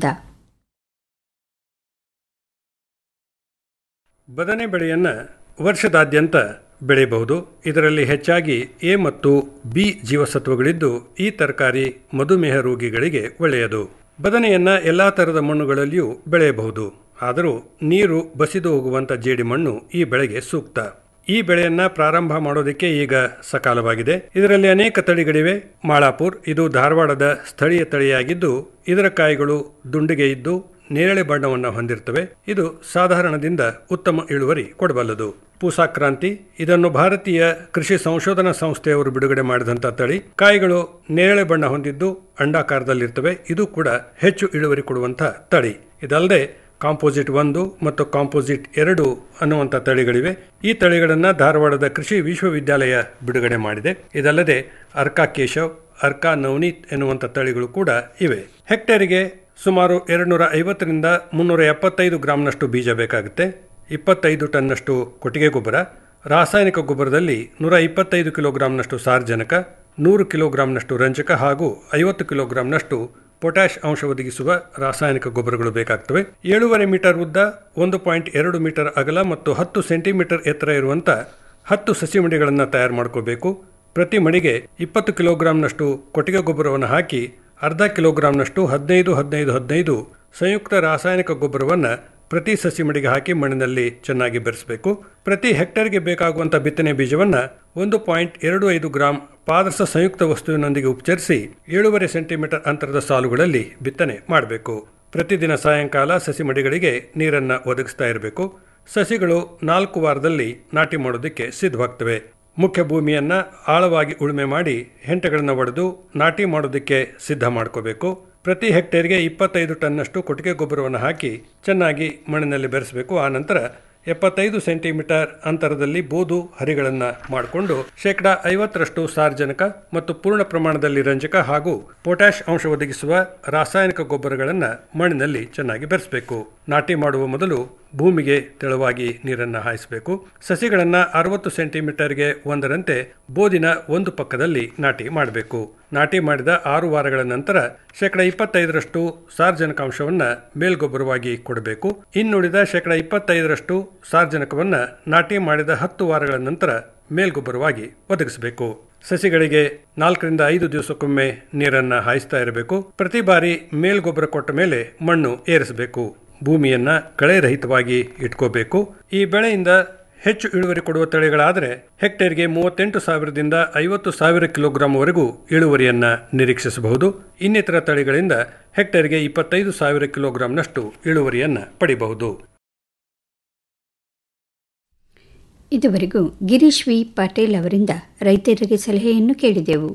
ಬದನೆ ಬೆಳೆಯನ್ನು ವರ್ಷದಾದ್ಯಂತ ಬೆಳೆಯಬಹುದು ಇದರಲ್ಲಿ ಹೆಚ್ಚಾಗಿ ಎ ಮತ್ತು ಬಿ ಜೀವಸತ್ವಗಳಿದ್ದು ಈ ತರಕಾರಿ ಮಧುಮೇಹ ರೋಗಿಗಳಿಗೆ ಒಳ್ಳೆಯದು ಬದನೆಯನ್ನು ಎಲ್ಲ ಥರದ ಮಣ್ಣುಗಳಲ್ಲಿಯೂ ಬೆಳೆಯಬಹುದು ಆದರೂ ನೀರು ಬಸಿದು ಹೋಗುವಂಥ ಜೇಡಿಮಣ್ಣು ಈ ಬೆಳೆಗೆ ಸೂಕ್ತ ಈ ಬೆಳೆಯನ್ನ ಪ್ರಾರಂಭ ಮಾಡೋದಕ್ಕೆ ಈಗ ಸಕಾಲವಾಗಿದೆ ಇದರಲ್ಲಿ ಅನೇಕ ತಳಿಗಳಿವೆ ಮಾಳಾಪುರ್ ಇದು ಧಾರವಾಡದ ಸ್ಥಳೀಯ ತಳಿಯಾಗಿದ್ದು ಇದರ ಕಾಯಿಗಳು ದುಂಡಿಗೆ ಇದ್ದು ನೇರಳೆ ಬಣ್ಣವನ್ನು ಹೊಂದಿರ್ತವೆ ಇದು ಸಾಧಾರಣದಿಂದ ಉತ್ತಮ ಇಳುವರಿ ಕೊಡಬಲ್ಲದು ಪೂಸಾಕ್ರಾಂತಿ ಇದನ್ನು ಭಾರತೀಯ ಕೃಷಿ ಸಂಶೋಧನಾ ಸಂಸ್ಥೆಯವರು ಬಿಡುಗಡೆ ಮಾಡಿದಂಥ ತಳಿ ಕಾಯಿಗಳು ನೇರಳೆ ಬಣ್ಣ ಹೊಂದಿದ್ದು ಅಂಡಾಕಾರದಲ್ಲಿರ್ತವೆ ಇದು ಕೂಡ ಹೆಚ್ಚು ಇಳುವರಿ ಕೊಡುವಂಥ ತಳಿ ಇದಲ್ಲದೆ ಕಾಂಪೋಸಿಟ್ ಒಂದು ಮತ್ತು ಕಾಂಪೋಸಿಟ್ ಎರಡು ಅನ್ನುವಂಥ ತಳಿಗಳಿವೆ ಈ ತಳಿಗಳನ್ನು ಧಾರವಾಡದ ಕೃಷಿ ವಿಶ್ವವಿದ್ಯಾಲಯ ಬಿಡುಗಡೆ ಮಾಡಿದೆ ಇದಲ್ಲದೆ ಅರ್ಕಾ ಕೇಶವ್ ಅರ್ಕಾ ನವನೀತ್ ಎನ್ನುವಂಥ ತಳಿಗಳು ಕೂಡ ಇವೆ ಹೆಕ್ಟೇರಿಗೆ ಸುಮಾರು ಎರಡುನೂರ ಐವತ್ತರಿಂದ ಮುನ್ನೂರ ಎಪ್ಪತ್ತೈದು ಗ್ರಾಂನಷ್ಟು ಬೀಜ ಬೇಕಾಗುತ್ತೆ ಇಪ್ಪತ್ತೈದು ಟನ್ನಷ್ಟು ಕೊಟ್ಟಿಗೆ ಗೊಬ್ಬರ ರಾಸಾಯನಿಕ ಗೊಬ್ಬರದಲ್ಲಿ ನೂರ ಇಪ್ಪತ್ತೈದು ಕಿಲೋಗ್ರಾಂನಷ್ಟು ಸಾರ್ವಜನಕ ನೂರು ಕಿಲೋಗ್ರಾಂನಷ್ಟು ರಂಜಕ ಹಾಗೂ ಐವತ್ತು ಕಿಲೋಗ್ರಾಂನಷ್ಟು ಪೊಟ್ಯಾಷ್ ಅಂಶ ಒದಗಿಸುವ ರಾಸಾಯನಿಕ ಗೊಬ್ಬರಗಳು ಬೇಕಾಗ್ತವೆ ಏಳೂವರೆ ಮೀಟರ್ ಉದ್ದ ಒಂದು ಪಾಯಿಂಟ್ ಎರಡು ಮೀಟರ್ ಅಗಲ ಮತ್ತು ಹತ್ತು ಸೆಂಟಿಮೀಟರ್ ಎತ್ತರ ಇರುವಂಥ ಹತ್ತು ಸಸಿ ಮಡಿಗಳನ್ನು ತಯಾರು ಮಾಡ್ಕೋಬೇಕು ಪ್ರತಿ ಮಡಿಗೆ ಇಪ್ಪತ್ತು ಕಿಲೋಗ್ರಾಂನಷ್ಟು ಕೊಟ್ಟಿಗೆ ಗೊಬ್ಬರವನ್ನು ಹಾಕಿ ಅರ್ಧ ಕಿಲೋಗ್ರಾಂನಷ್ಟು ಹದಿನೈದು ಹದಿನೈದು ಹದಿನೈದು ಸಂಯುಕ್ತ ರಾಸಾಯನಿಕ ಗೊಬ್ಬರವನ್ನು ಪ್ರತಿ ಸಸಿ ಮಡಿಗೆ ಹಾಕಿ ಮಣ್ಣಿನಲ್ಲಿ ಚೆನ್ನಾಗಿ ಬೆರೆಸಬೇಕು ಪ್ರತಿ ಹೆಕ್ಟೇರ್ಗೆ ಬೇಕಾಗುವಂಥ ಬಿತ್ತನೆ ಬೀಜವನ್ನು ಒಂದು ಪಾಯಿಂಟ್ ಎರಡು ಐದು ಗ್ರಾಂ ಪಾದರಸ ಸಂಯುಕ್ತ ವಸ್ತುವಿನೊಂದಿಗೆ ಉಪಚರಿಸಿ ಏಳೂವರೆ ಸೆಂಟಿಮೀಟರ್ ಅಂತರದ ಸಾಲುಗಳಲ್ಲಿ ಬಿತ್ತನೆ ಮಾಡಬೇಕು ಪ್ರತಿದಿನ ಸಾಯಂಕಾಲ ಸಸಿ ಮಡಿಗಳಿಗೆ ನೀರನ್ನು ಒದಗಿಸ್ತಾ ಇರಬೇಕು ಸಸಿಗಳು ನಾಲ್ಕು ವಾರದಲ್ಲಿ ನಾಟಿ ಮಾಡೋದಕ್ಕೆ ಸಿದ್ಧವಾಗ್ತವೆ ಮುಖ್ಯ ಭೂಮಿಯನ್ನ ಆಳವಾಗಿ ಉಳುಮೆ ಮಾಡಿ ಹೆಂಟೆಗಳನ್ನು ಒಡೆದು ನಾಟಿ ಮಾಡೋದಕ್ಕೆ ಸಿದ್ಧ ಮಾಡ್ಕೋಬೇಕು ಪ್ರತಿ ಹೆಕ್ಟೇರ್ಗೆ ಇಪ್ಪತ್ತೈದು ಟನ್ನಷ್ಟು ಕೊಟ್ಟಿಗೆ ಗೊಬ್ಬರವನ್ನು ಹಾಕಿ ಚೆನ್ನಾಗಿ ಮಣ್ಣಿನಲ್ಲಿ ಬೆರೆಸಬೇಕು ಆ ನಂತರ ಎಪ್ಪತ್ತೈದು ಸೆಂಟಿಮೀಟರ್ ಅಂತರದಲ್ಲಿ ಬೋದು ಹರಿಗಳನ್ನು ಮಾಡಿಕೊಂಡು ಶೇಕಡಾ ಐವತ್ತರಷ್ಟು ಸಾರ್ವಜನಿಕ ಮತ್ತು ಪೂರ್ಣ ಪ್ರಮಾಣದಲ್ಲಿ ರಂಜಕ ಹಾಗೂ ಪೊಟ್ಯಾಷ್ ಅಂಶ ಒದಗಿಸುವ ರಾಸಾಯನಿಕ ಗೊಬ್ಬರಗಳನ್ನು ಮಣ್ಣಿನಲ್ಲಿ ಚೆನ್ನಾಗಿ ಬೆರೆಸಬೇಕು ನಾಟಿ ಮಾಡುವ ಮೊದಲು ಭೂಮಿಗೆ ತೆಳುವಾಗಿ ನೀರನ್ನು ಹಾಯಿಸಬೇಕು ಸಸಿಗಳನ್ನು ಅರವತ್ತು ಸೆಂಟಿಮೀಟರ್ಗೆ ಒಂದರಂತೆ ಬೋದಿನ ಒಂದು ಪಕ್ಕದಲ್ಲಿ ನಾಟಿ ಮಾಡಬೇಕು ನಾಟಿ ಮಾಡಿದ ಆರು ವಾರಗಳ ನಂತರ ಶೇಕಡ ಇಪ್ಪತ್ತೈದರಷ್ಟು ಸಾರ್ವಜನಿಕಾಂಶವನ್ನು ಮೇಲ್ಗೊಬ್ಬರವಾಗಿ ಕೊಡಬೇಕು ಇನ್ನುಳಿದ ಶೇಕಡ ಇಪ್ಪತ್ತೈದರಷ್ಟು ಸಾರ್ವಜನಿಕವನ್ನು ನಾಟಿ ಮಾಡಿದ ಹತ್ತು ವಾರಗಳ ನಂತರ ಮೇಲ್ಗೊಬ್ಬರವಾಗಿ ಒದಗಿಸಬೇಕು ಸಸಿಗಳಿಗೆ ನಾಲ್ಕರಿಂದ ಐದು ದಿವಸಕ್ಕೊಮ್ಮೆ ನೀರನ್ನ ಹಾಯಿಸ್ತಾ ಇರಬೇಕು ಪ್ರತಿ ಬಾರಿ ಮೇಲ್ಗೊಬ್ಬರ ಕೊಟ್ಟ ಮೇಲೆ ಮಣ್ಣು ಏರಿಸಬೇಕು ಭೂಮಿಯನ್ನ ಕಳೆರಹಿತವಾಗಿ ಇಟ್ಕೋಬೇಕು ಈ ಬೆಳೆಯಿಂದ ಹೆಚ್ಚು ಇಳುವರಿ ಕೊಡುವ ತಳಿಗಳಾದರೆ ಹೆಕ್ಟೇರ್ಗೆ ಮೂವತ್ತೆಂಟು ಸಾವಿರದಿಂದ ಐವತ್ತು ಸಾವಿರ ಕಿಲೋಗ್ರಾಂವರೆಗೂ ಇಳುವರಿಯನ್ನ ನಿರೀಕ್ಷಿಸಬಹುದು ಇನ್ನಿತರ ತಳಿಗಳಿಂದ ಹೆಕ್ಟೇರ್ಗೆ ಇಪ್ಪತ್ತೈದು ಸಾವಿರ ಕಿಲೋಗ್ರಾಂನಷ್ಟು ಇಳುವರಿಯನ್ನ ಪಡಿಬಹುದು ಇದುವರೆಗೂ ಗಿರೀಶ್ ವಿ ಪಾಟೀಲ್ ಅವರಿಂದ ರೈತರಿಗೆ ಸಲಹೆಯನ್ನು ಕೇಳಿದೆವು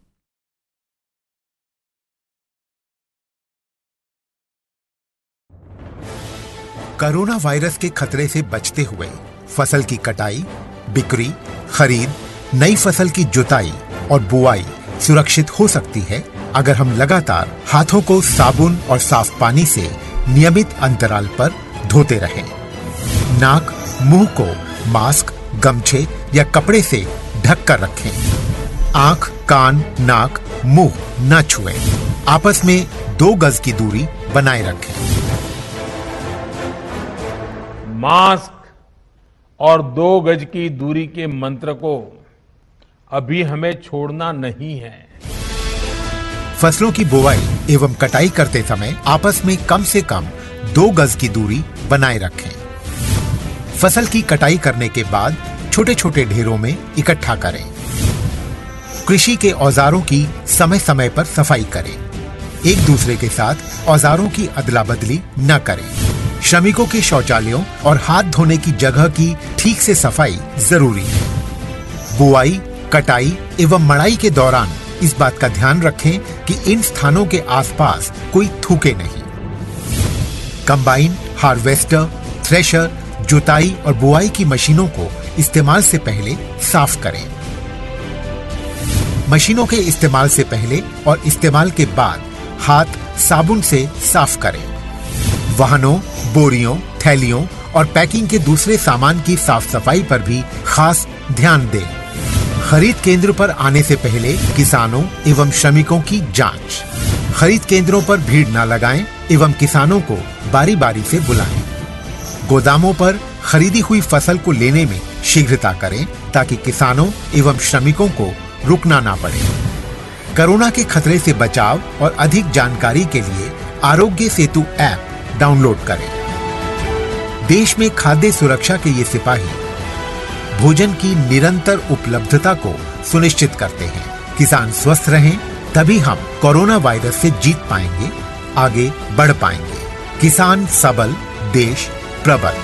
कोरोना वायरस के खतरे से बचते हुए फसल की कटाई बिक्री खरीद नई फसल की जुताई और बुआई सुरक्षित हो सकती है अगर हम लगातार हाथों को साबुन और साफ पानी से नियमित अंतराल पर धोते रहें। नाक मुंह को मास्क गमछे या कपड़े से ढक कर रखें आंख कान नाक मुंह न छुएं। आपस में दो गज की दूरी बनाए रखें मास्क और दो गज की दूरी के मंत्र को अभी हमें छोड़ना नहीं है फसलों की बुवाई एवं कटाई करते समय आपस में कम से कम दो गज की दूरी बनाए रखें फसल की कटाई करने के बाद छोटे छोटे ढेरों में इकट्ठा करें कृषि के औजारों की समय समय पर सफाई करें एक दूसरे के साथ औजारों की अदला बदली न करें श्रमिकों के शौचालयों और हाथ धोने की जगह की ठीक से सफाई जरूरी है बुआई कटाई एवं मड़ाई के दौरान इस बात का ध्यान रखें कि इन स्थानों के आसपास कोई थूके नहीं कंबाइन हार्वेस्टर थ्रेशर जुताई और बुआई की मशीनों को इस्तेमाल से पहले साफ करें मशीनों के इस्तेमाल से पहले और इस्तेमाल के बाद हाथ साबुन से साफ करें वाहनों बोरियों थैलियों और पैकिंग के दूसरे सामान की साफ सफाई पर भी खास ध्यान दें खरीद केंद्र पर आने से पहले किसानों एवं श्रमिकों की जांच खरीद केंद्रों पर भीड़ न लगाएं एवं किसानों को बारी बारी से बुलाएं गोदामों पर खरीदी हुई फसल को लेने में शीघ्रता करें ताकि किसानों एवं श्रमिकों को रुकना ना पड़े कोरोना के खतरे से बचाव और अधिक जानकारी के लिए आरोग्य सेतु ऐप डाउनलोड करें देश में खाद्य सुरक्षा के ये सिपाही भोजन की निरंतर उपलब्धता को सुनिश्चित करते हैं किसान स्वस्थ रहें तभी हम कोरोना वायरस से जीत पाएंगे आगे बढ़ पाएंगे किसान सबल देश प्रबल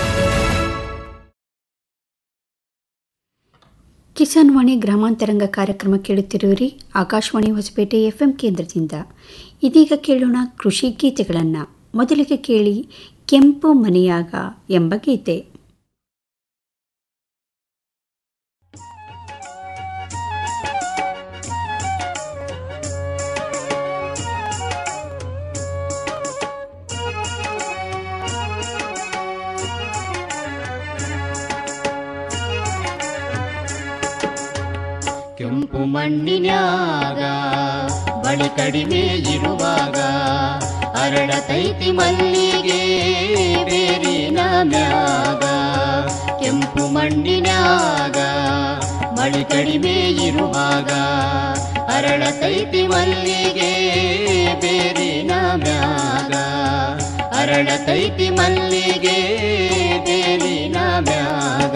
ಕಿಸಾನ್ ವಾಣಿ ಗ್ರಾಮಾಂತರಂಗ ಕಾರ್ಯಕ್ರಮ ಕೇಳುತ್ತಿರುವಿರಿ ಆಕಾಶವಾಣಿ ಹೊಸಪೇಟೆ ಎಫ್ಎಂ ಕೇಂದ್ರದಿಂದ ಇದೀಗ ಕೇಳೋಣ ಕೃಷಿ ಗೀತೆಗಳನ್ನು ಮೊದಲಿಗೆ ಕೇಳಿ ಕೆಂಪು ಮನೆಯಾಗ ಎಂಬ ಗೀತೆ ಕೆಂಪು ಮಣ್ಣಿನ್ಯಾಗ ಬಳಿ ಕಡಿಮೆ ಇರುವಾಗ ಅರಳತೈತಿ ಮಲ್ಲಿಗೆ ಬೇರಿನ ಮ್ಯಾಗ ಕೆಂಪು ಮಣ್ಣಿನ್ಯಾಗ ಮಳಿ ಕಡಿಮೆ ಇರುವಾಗ ಅರಳತೈತಿ ಮಲ್ಲಿಗೆ ಬೇರಿನ ಮ್ಯಾಗ ಅರಳತೈತಿ ಮಲ್ಲಿಗೆ ಬೇರಿನ ಮ್ಯಾಗ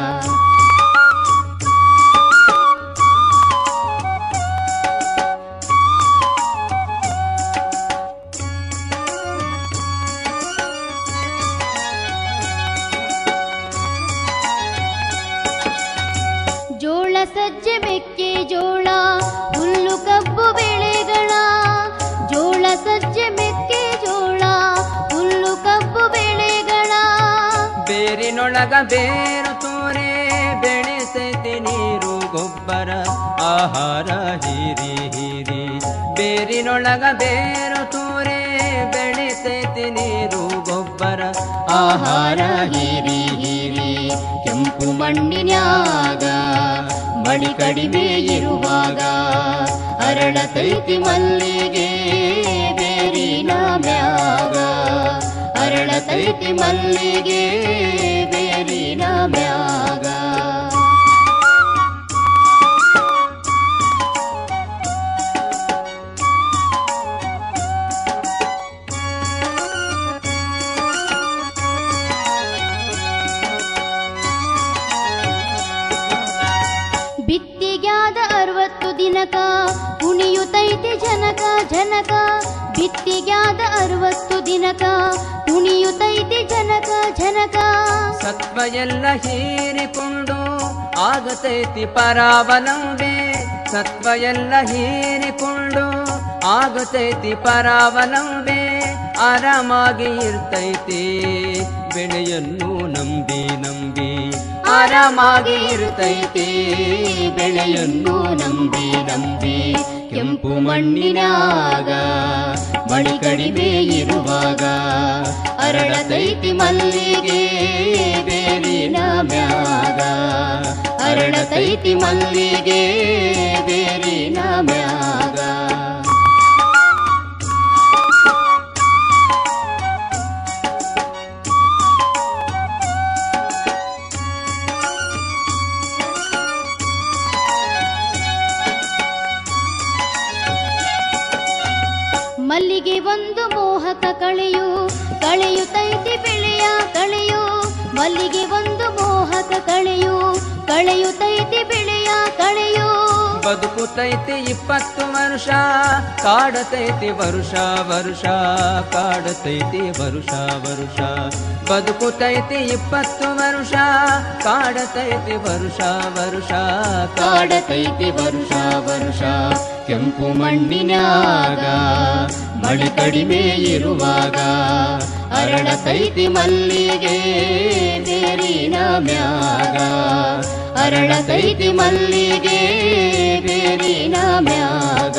ಜೋಳ ಸಜ್ಜೆ ಮೆಕ್ಕೆ ಜೋಳ ಹುಲ್ಲು ಕಬ್ಬು ಬೆಳೆಗಳ ಜೋಳ ಸಜ್ಜೆ ಮೆಕ್ಕೆ ಜೋಳ ಹುಲ್ಲು ಕಬ್ಬು ಬೆಳೆಗಳ ಬೇರಿನೊಳಗ ಬೇರು ತೋರೆ ಬೆಳೆಸೈತಿ ನೀರು ಗೊಬ್ಬರ ಆಹಾರ ಹೀರಿ ಹೀರಿ ಬೇರಿನೊಳಗ ಬೇರು ತೋರೆ ಬೆಳೆಸೈತಿ ನೀರು ಗೊಬ್ಬರ ಗೊಬ್ಬರ ಆಹಾರ ಹೀರಿ ಹೀರಿ ಕೆಂಪು ಮಣ್ಣಿನ್ಯಾಗ ಮಳಿ ಕಡಿಮೆ ಇರುವಾಗ ಅರಳತೈತಿ ಮಲ್ಲಿಗೆ ಬೇರಿನ ಮ್ಯಾಗ ಅರಳತೈತಿ ಮಲ್ಲಿಗೆ ಬೇರಿನ ಮ್ಯಾಗ ಬಿತ್ತಿಗ್ಯಾದ ಅರವತ್ತು ದಿನಕ ಕುಣಿಯುತ್ತೈತಿ ಜನಕ ಜನಕ ಬಿತ್ತಿಗ್ಯಾದ ಅರವತ್ತು ದಿನಕ ಕುಣಿಯುತ್ತೈತಿ ಜನಕ ಜನಕ ಸತ್ವ ಎಲ್ಲ ಹೀರಿಕೊಂಡು ಆಗತೈತಿ ಪರಾವಲಂಬೆ ಸತ್ವ ಎಲ್ಲ ಹೀರಿಕೊಂಡು ಆಗತೈತಿ ಪರಾವಲಂಬೆ ಆರಾಮಾಗಿ ಇರ್ತೈತಿ ಬೆಳೆಯನ್ನು ನಂಬಿ ನಂಬಿ ಆರಾಮಾಗಿ ಇರ್ತೈತಿ ಬೆಳೆಯನ್ನು ನಂಬಿ ನಂಬಿ ಕೆಂಪು ಮಣ್ಣಿನಾಗ ಮಳಿ ಕಡಿಮೆ ಇರುವಾಗ ಅರಳತೈತಿ ಮಲ್ಲಿಗೆ ಬೇರಿನ ಮ್ಯಾಗ ಅರಳತೈತಿ ಮಲ್ಲಿಗೆ ಬೇರಿನ ಮ್ಯಾಗ ಮಲ್ಲಿಗೆ ಒಂದು ಮೋಹಕ ಕಳೆಯು ಕಳೆಯುತ್ತೈತಿ ಬೆಳೆಯ ಕಳೆಯು ಮಲ್ಲಿಗೆ ಒಂದು ಮೋಹಕ ಕಳೆಯು ಕಳೆಯುತ್ತೈತಿ ಬೆಳೆಯ ಕಳೆಯು ಬದುಕುತೈತಿ ಇಪ್ಪತ್ತು ವರ್ಷ ಕಾಡತೈತಿ ವರುಷ ವರುಷ ಕಾಡತೈತಿ ವರುಷ ವರುಷ ಬದುಕುತೈತಿ ಇಪ್ಪತ್ತು ವರ್ಷ ಕಾಡತೈತಿ ವರುಷ ವರುಷ ಕಾಡತೈತಿ ವರುಷ ವರುಷ ಕೆಂಪು ಮಣ್ಣಿನ್ಯಾಗ ಮಳಿ ಕಡಿಮೆ ಇರುವಾಗ ಅರಳತೈತಿ ಮಲ್ಲಿಗೆ ಬೇರಿನ ಮ್ಯಾಗ ಅರಳತೈತಿ ಮಲ್ಲಿಗೆ ಬೇರಿನ ಮ್ಯಾಗ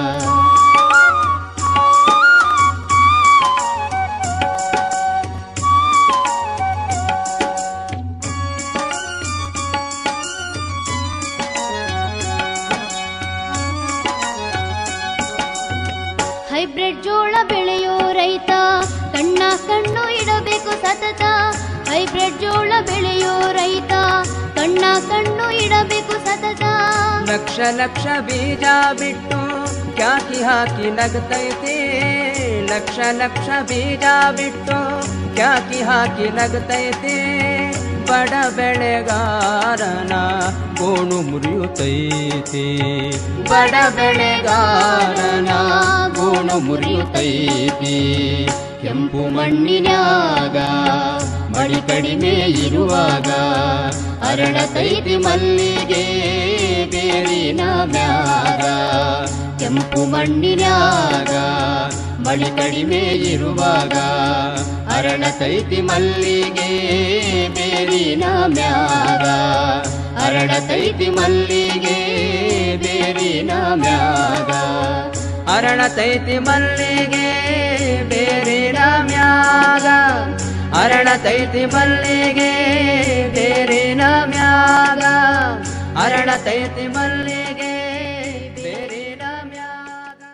ಹೈಬ್ರಿಡ್ ಜೋಳ ಬೆಳೆಯೋ ರೈತ ಕಣ್ಣ ಕಣ್ಣು ಇಡಬೇಕು ಸತತ ಹೈಬ್ರಿಡ್ ಜೋಳ ಬೆಳೆಯೋ ರೈತ ಕಣ್ಣ ಕಣ್ಣು ಇಡಬೇಕು ಸತತ ಲಕ್ಷ ಲಕ್ಷ ಬೀಜ ಬಿಟ್ಟು ಕ್ಯಾಕಿ ಹಾಕಿ ನಗತೈತಿ ಲಕ್ಷ ಲಕ್ಷ ಬೀಜ ಬಿಟ್ಟು ಕ್ಯಾಕಿ ಹಾಕಿ ನಗತೈತಿ ಬಡ ಬೆಳೆಗಾರನ ಗೋಣು ಮುರಿಯುತ್ತೈತಿ ಬಡ ಬೆಳೆಗಾರನ ಗೋಣು ಮುರಿಯುತ್ತೈತಿ ಕೆಂಪು ಮಣ್ಣಿನ್ಯಾಗ ಮಳಿ ಕಡಿಮೆ ಇರುವಾಗ ಅರಳತೈತಿ ಮಲ್ಲಿಗೆ ಬೇರಿನ ಮ್ಯಾಗ ಕೆಂಪು ಮಣ್ಣಿನ್ಯಾಗ ಮಳಿ ಕಡಿಮೆ ಇರುವಾಗ ಅರಳತೈತಿ ಮಲ್ಲಿಗೆ ಬೇರಿನ ಮ್ಯಾಗ ಅರಳತೈತಿ ಮಲ್ಲಿಗೆ ಬೇರಿನ ಮ್ಯಾಗ ಅರಳತೈತಿ ಮಲ್ಲಿಗೆ ಬೇರಿನ ಮ್ಯಾಗ ಅರಳತೈತಿ ಮಲ್ಲಿಗೆ ಬೇರಿನ ಮ್ಯಾಗ ಅರಳತೈತಿ ಮಲ್ಲಿಗೆ ಬೇರಿನ ಮ್ಯಾಗ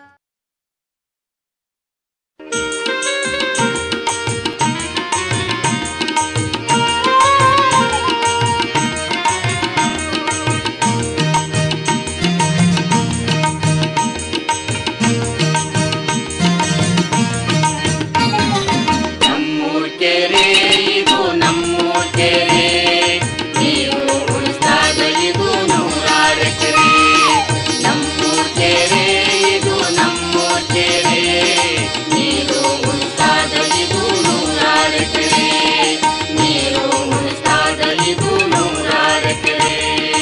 ನಮ್ಮೂರ್ ಕೆರೆ ಇದು ನಮ್ಮೂರ್ ಕೆರೆ ನೀವು ಉಳಿಸ್ದಾಗ ಇದು ನೂರಾರು ಎಕರೆ ನಮ್ಮೂರ್ ಕೆರೆ ಇದು ನಮ್ಮೂರ್ ಕೆರೆ ನೀರು ಉಳಿಸ್ದಾಗ ಇದು ನೂರಾರು ಎಕರೆ ನೀರು ಉಳಿಸ್ದಾಗ ಇದು ನೂರಾರು ಎಕರೆ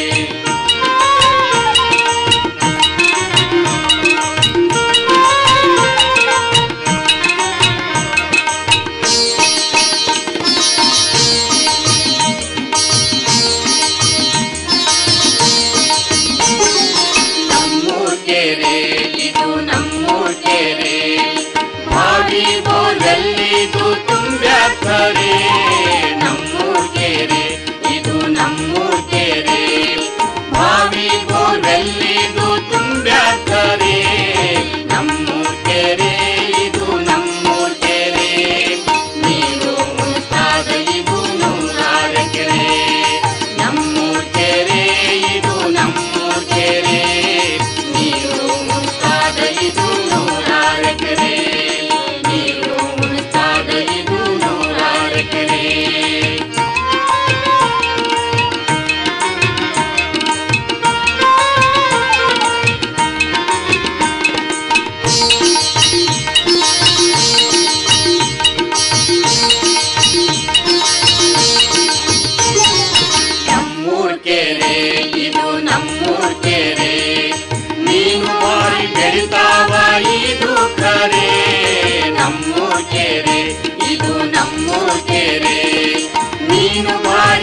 ನಮ್ಮೂರ್ ಕೆರೆ ಇದು ನಮ್ಮೂರ್ ಕೆರೆ ಬಾವಿ ಬೋರಲ್ಲಿ ಇದು ತುಂಬ್ಯಾಕ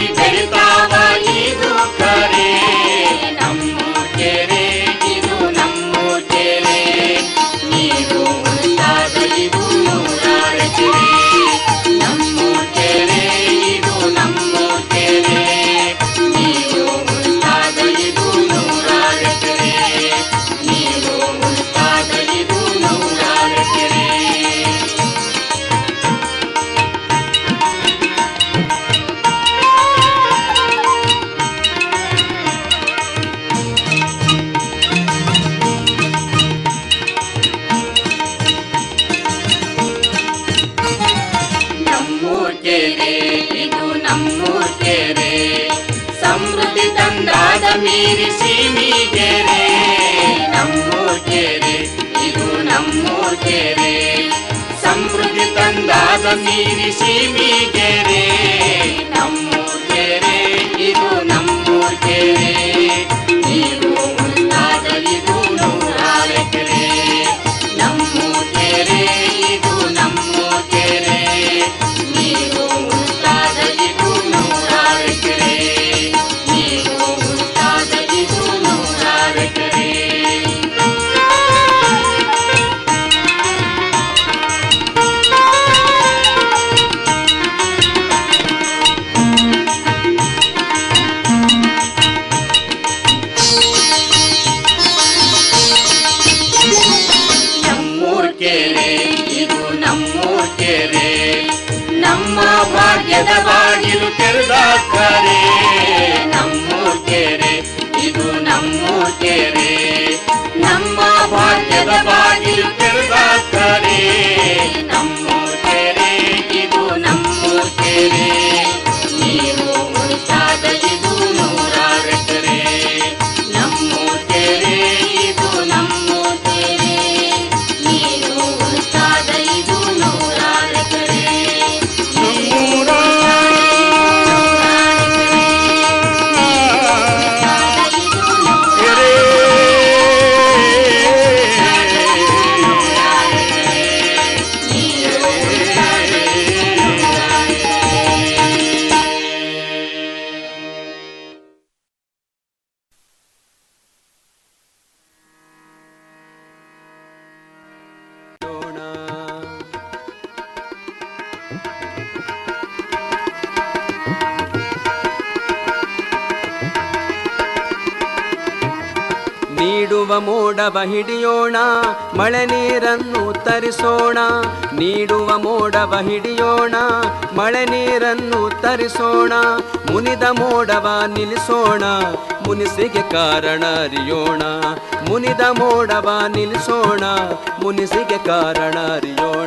ಬೆಳಿತಾವ ಇದು ಕರೆ ನಮ್ಮೂರ್ ಕೆರೆ ಇದು ನಮ್ಮೂರ್ ಕೆರೆ ನೀರು ಉಳಿತಾದ ಇದು ನೂರಾರ ಕೆರೆ ನಮ್ಮೂರ್ ಕೆರೆ ಇದು ನಮ್ಮೂರ್ ಕೆರೆ ನೀರು ಉಳಿತಾದ ಇದು ನೂರಾರ ಕೆರೆ ನೀರು ಉಳಿತಾದ ಇದು ನೂರಾರ ಕೆರೆ ನಮ್ಮೂರ್ ಕೆರೆ ಇದು ನಮ್ಮೂರ್ ಕೆರೆ ಸಮೃದ್ಧಿ ತಂದಾದ ಮೀರಿ ಸೀಮಿಗೆರೆ ನಮ್ಮೂರ್ ಕೆರೆ ಇದು ನಮ್ಮೂರ್ ಕೆರೆ ಸಮೃದ್ಧಿ ತಂದಾದ ಮೀರಿ ಸೀಮಿಗೆರೆ ನಮ್ಮೂರ್ ಕೆರೆ ಇದು ನಮ್ಮೂರ್ ಕೆರೆ ನೀರು ಉಳಿತಾದ ಇದು ನೂರಾರ ಕೆರೆ ನಮ್ಮೂರ್ ಕೆರೆ ಇದು ನಮ್ಮೂರ್ ಕೆರೆ ನೀರು ಉಳಿತಾದ ಇದು ನೂರಾರ ಕೆರೆ ನೀರು ಉಳಿತಾದ ಇದು ನೂರಾರ ಕೆರೆ ನಮ್ಮೂರ್ ಕೆರೆ ಇದು ನಮ್ಮೂರ್ ಕೆರೆ ನಮ್ಮ ಭಾಗ್ಯದ ಬಾಗಿಲು ತೆರೆದ ಕರೆ ನಮ್ಮೂರ್ ಕೆರೆ ಇದು ನಮ್ಮೂರ್ ಕೆರೆ ನಮ್ಮ ಭಾಗ್ಯದ ಬಾಗಿಲು ತೆರೆದ ಕರೆ ನಮ್ಮೂರ್ ಕೆರೆ ಇದು ನಮ್ಮೂರ್ ಕೆರೆ ನೀರು ಉಳಿತಾದ ಇದು ನೂರಾರ ಕೆರೆ ನಮ್ಮೂರ್ ಕೆರೆ ಇದು ನಮ್ಮೂರ್ ಕೆರೆ ನೀರು ಉಳಿತಾದ ಇದು ನೂರಾರ ಕೆರೆ ನೀಡುವ ಮೋಡವ ಹಿಡಿಯೋಣ ಮಳೆ ನೀರನ್ನು ತರಿಸೋಣ ನೀಡುವ ಮೋಡವ ಹಿಡಿಯೋಣ ಮಳೆ ನೀರನ್ನು ತರಿಸೋಣ ಮುನಿದ ಮೋಡವ ನಿಲ್ಲಿಸೋಣ ಮುನಿಸಿಗೆ ಕಾರಣ ಅರಿಯೋಣ ಮುನಿದ ಮೋಡವ ನಿಲ್ಲಿಸೋಣ ಮುನಿಸಿಗೆ ಕಾರಣ ಅರಿಯೋಣ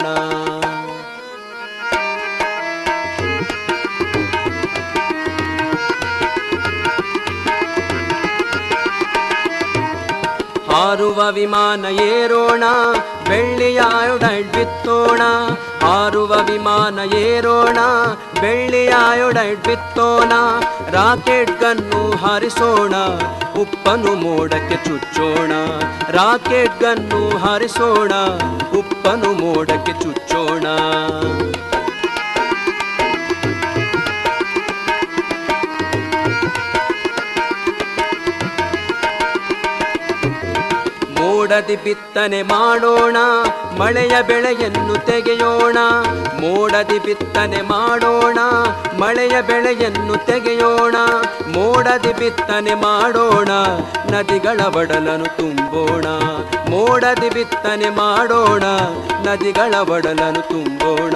ಹಾರುವ ವಿಮಾನ ಏರೋಣ ಬೆಳ್ಳಿಯ ಆಯೋಡೈಡ್ ಬಿತ್ತೋಣ ಹಾರುವ ವಿಮಾನ ಏರೋಣ ಬೆಳ್ಳಿಯ ಆಯೋಡೈಡ್ ಬಿತ್ತೋಣ ರಾಕೆಟ್ ಗನ್ನು ಹಾರಿಸೋಣ ಉಪ್ಪನು ಮೋಡಕ್ಕೆ ಚುಚ್ಚೋಣ ರಾಕೆಟ್ ಗನ್ನು ಹಾರಿಸೋಣ ಉಪ್ಪನು ಮೋಡಕ್ಕೆ ಚುಚ್ಚೋಣ ಮೋಡದಿ ಬಿತ್ತನೆ ಮಾಡೋಣ ಮಳೆಯ ಬೆಳೆಯನ್ನು ತೆಗೆಯೋಣ ಮೋಡದಿ ಬಿತ್ತನೆ ಮಾಡೋಣ ಮಳೆಯ ಬೆಳೆಯನ್ನು ತೆಗೆಯೋಣ ಮೋಡದಿ ಬಿತ್ತನೆ ಮಾಡೋಣ ನದಿಗಳ ಒಡಲನ್ನು ತುಂಬೋಣ ಮೋಡದಿ ಬಿತ್ತನೆ ಮಾಡೋಣ ನದಿಗಳ ಒಡಲನ್ನು ತುಂಬೋಣ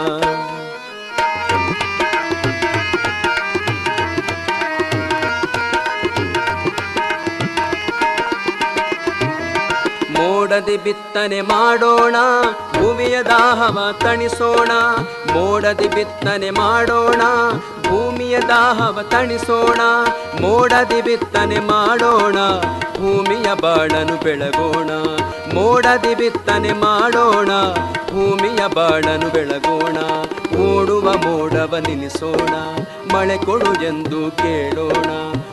ಮೋಡದಿ ಬಿತ್ತನೆ ಮಾಡೋಣ ಭೂಮಿಯ ದಾಹವ ತಣಿಸೋಣ ಮೋಡದಿ ಬಿತ್ತನೆ ಮಾಡೋಣ ಭೂಮಿಯ ದಾಹವ ತಣಿಸೋಣ ಮೋಡದಿ ಬಿತ್ತನೆ ಮಾಡೋಣ ಭೂಮಿಯ ಬಾಳನು ಬೆಳಗೋಣ ಮೋಡದಿ ಬಿತ್ತನೆ ಮಾಡೋಣ ಭೂಮಿಯ ಬಾಳನು ಬೆಳಗೋಣ ಓಡುವ ಮೋಡವ ನಿಲ್ಲಿಸೋಣ ಮಳೆ ಕೊಡು ಎಂದು ಕೇಳೋಣ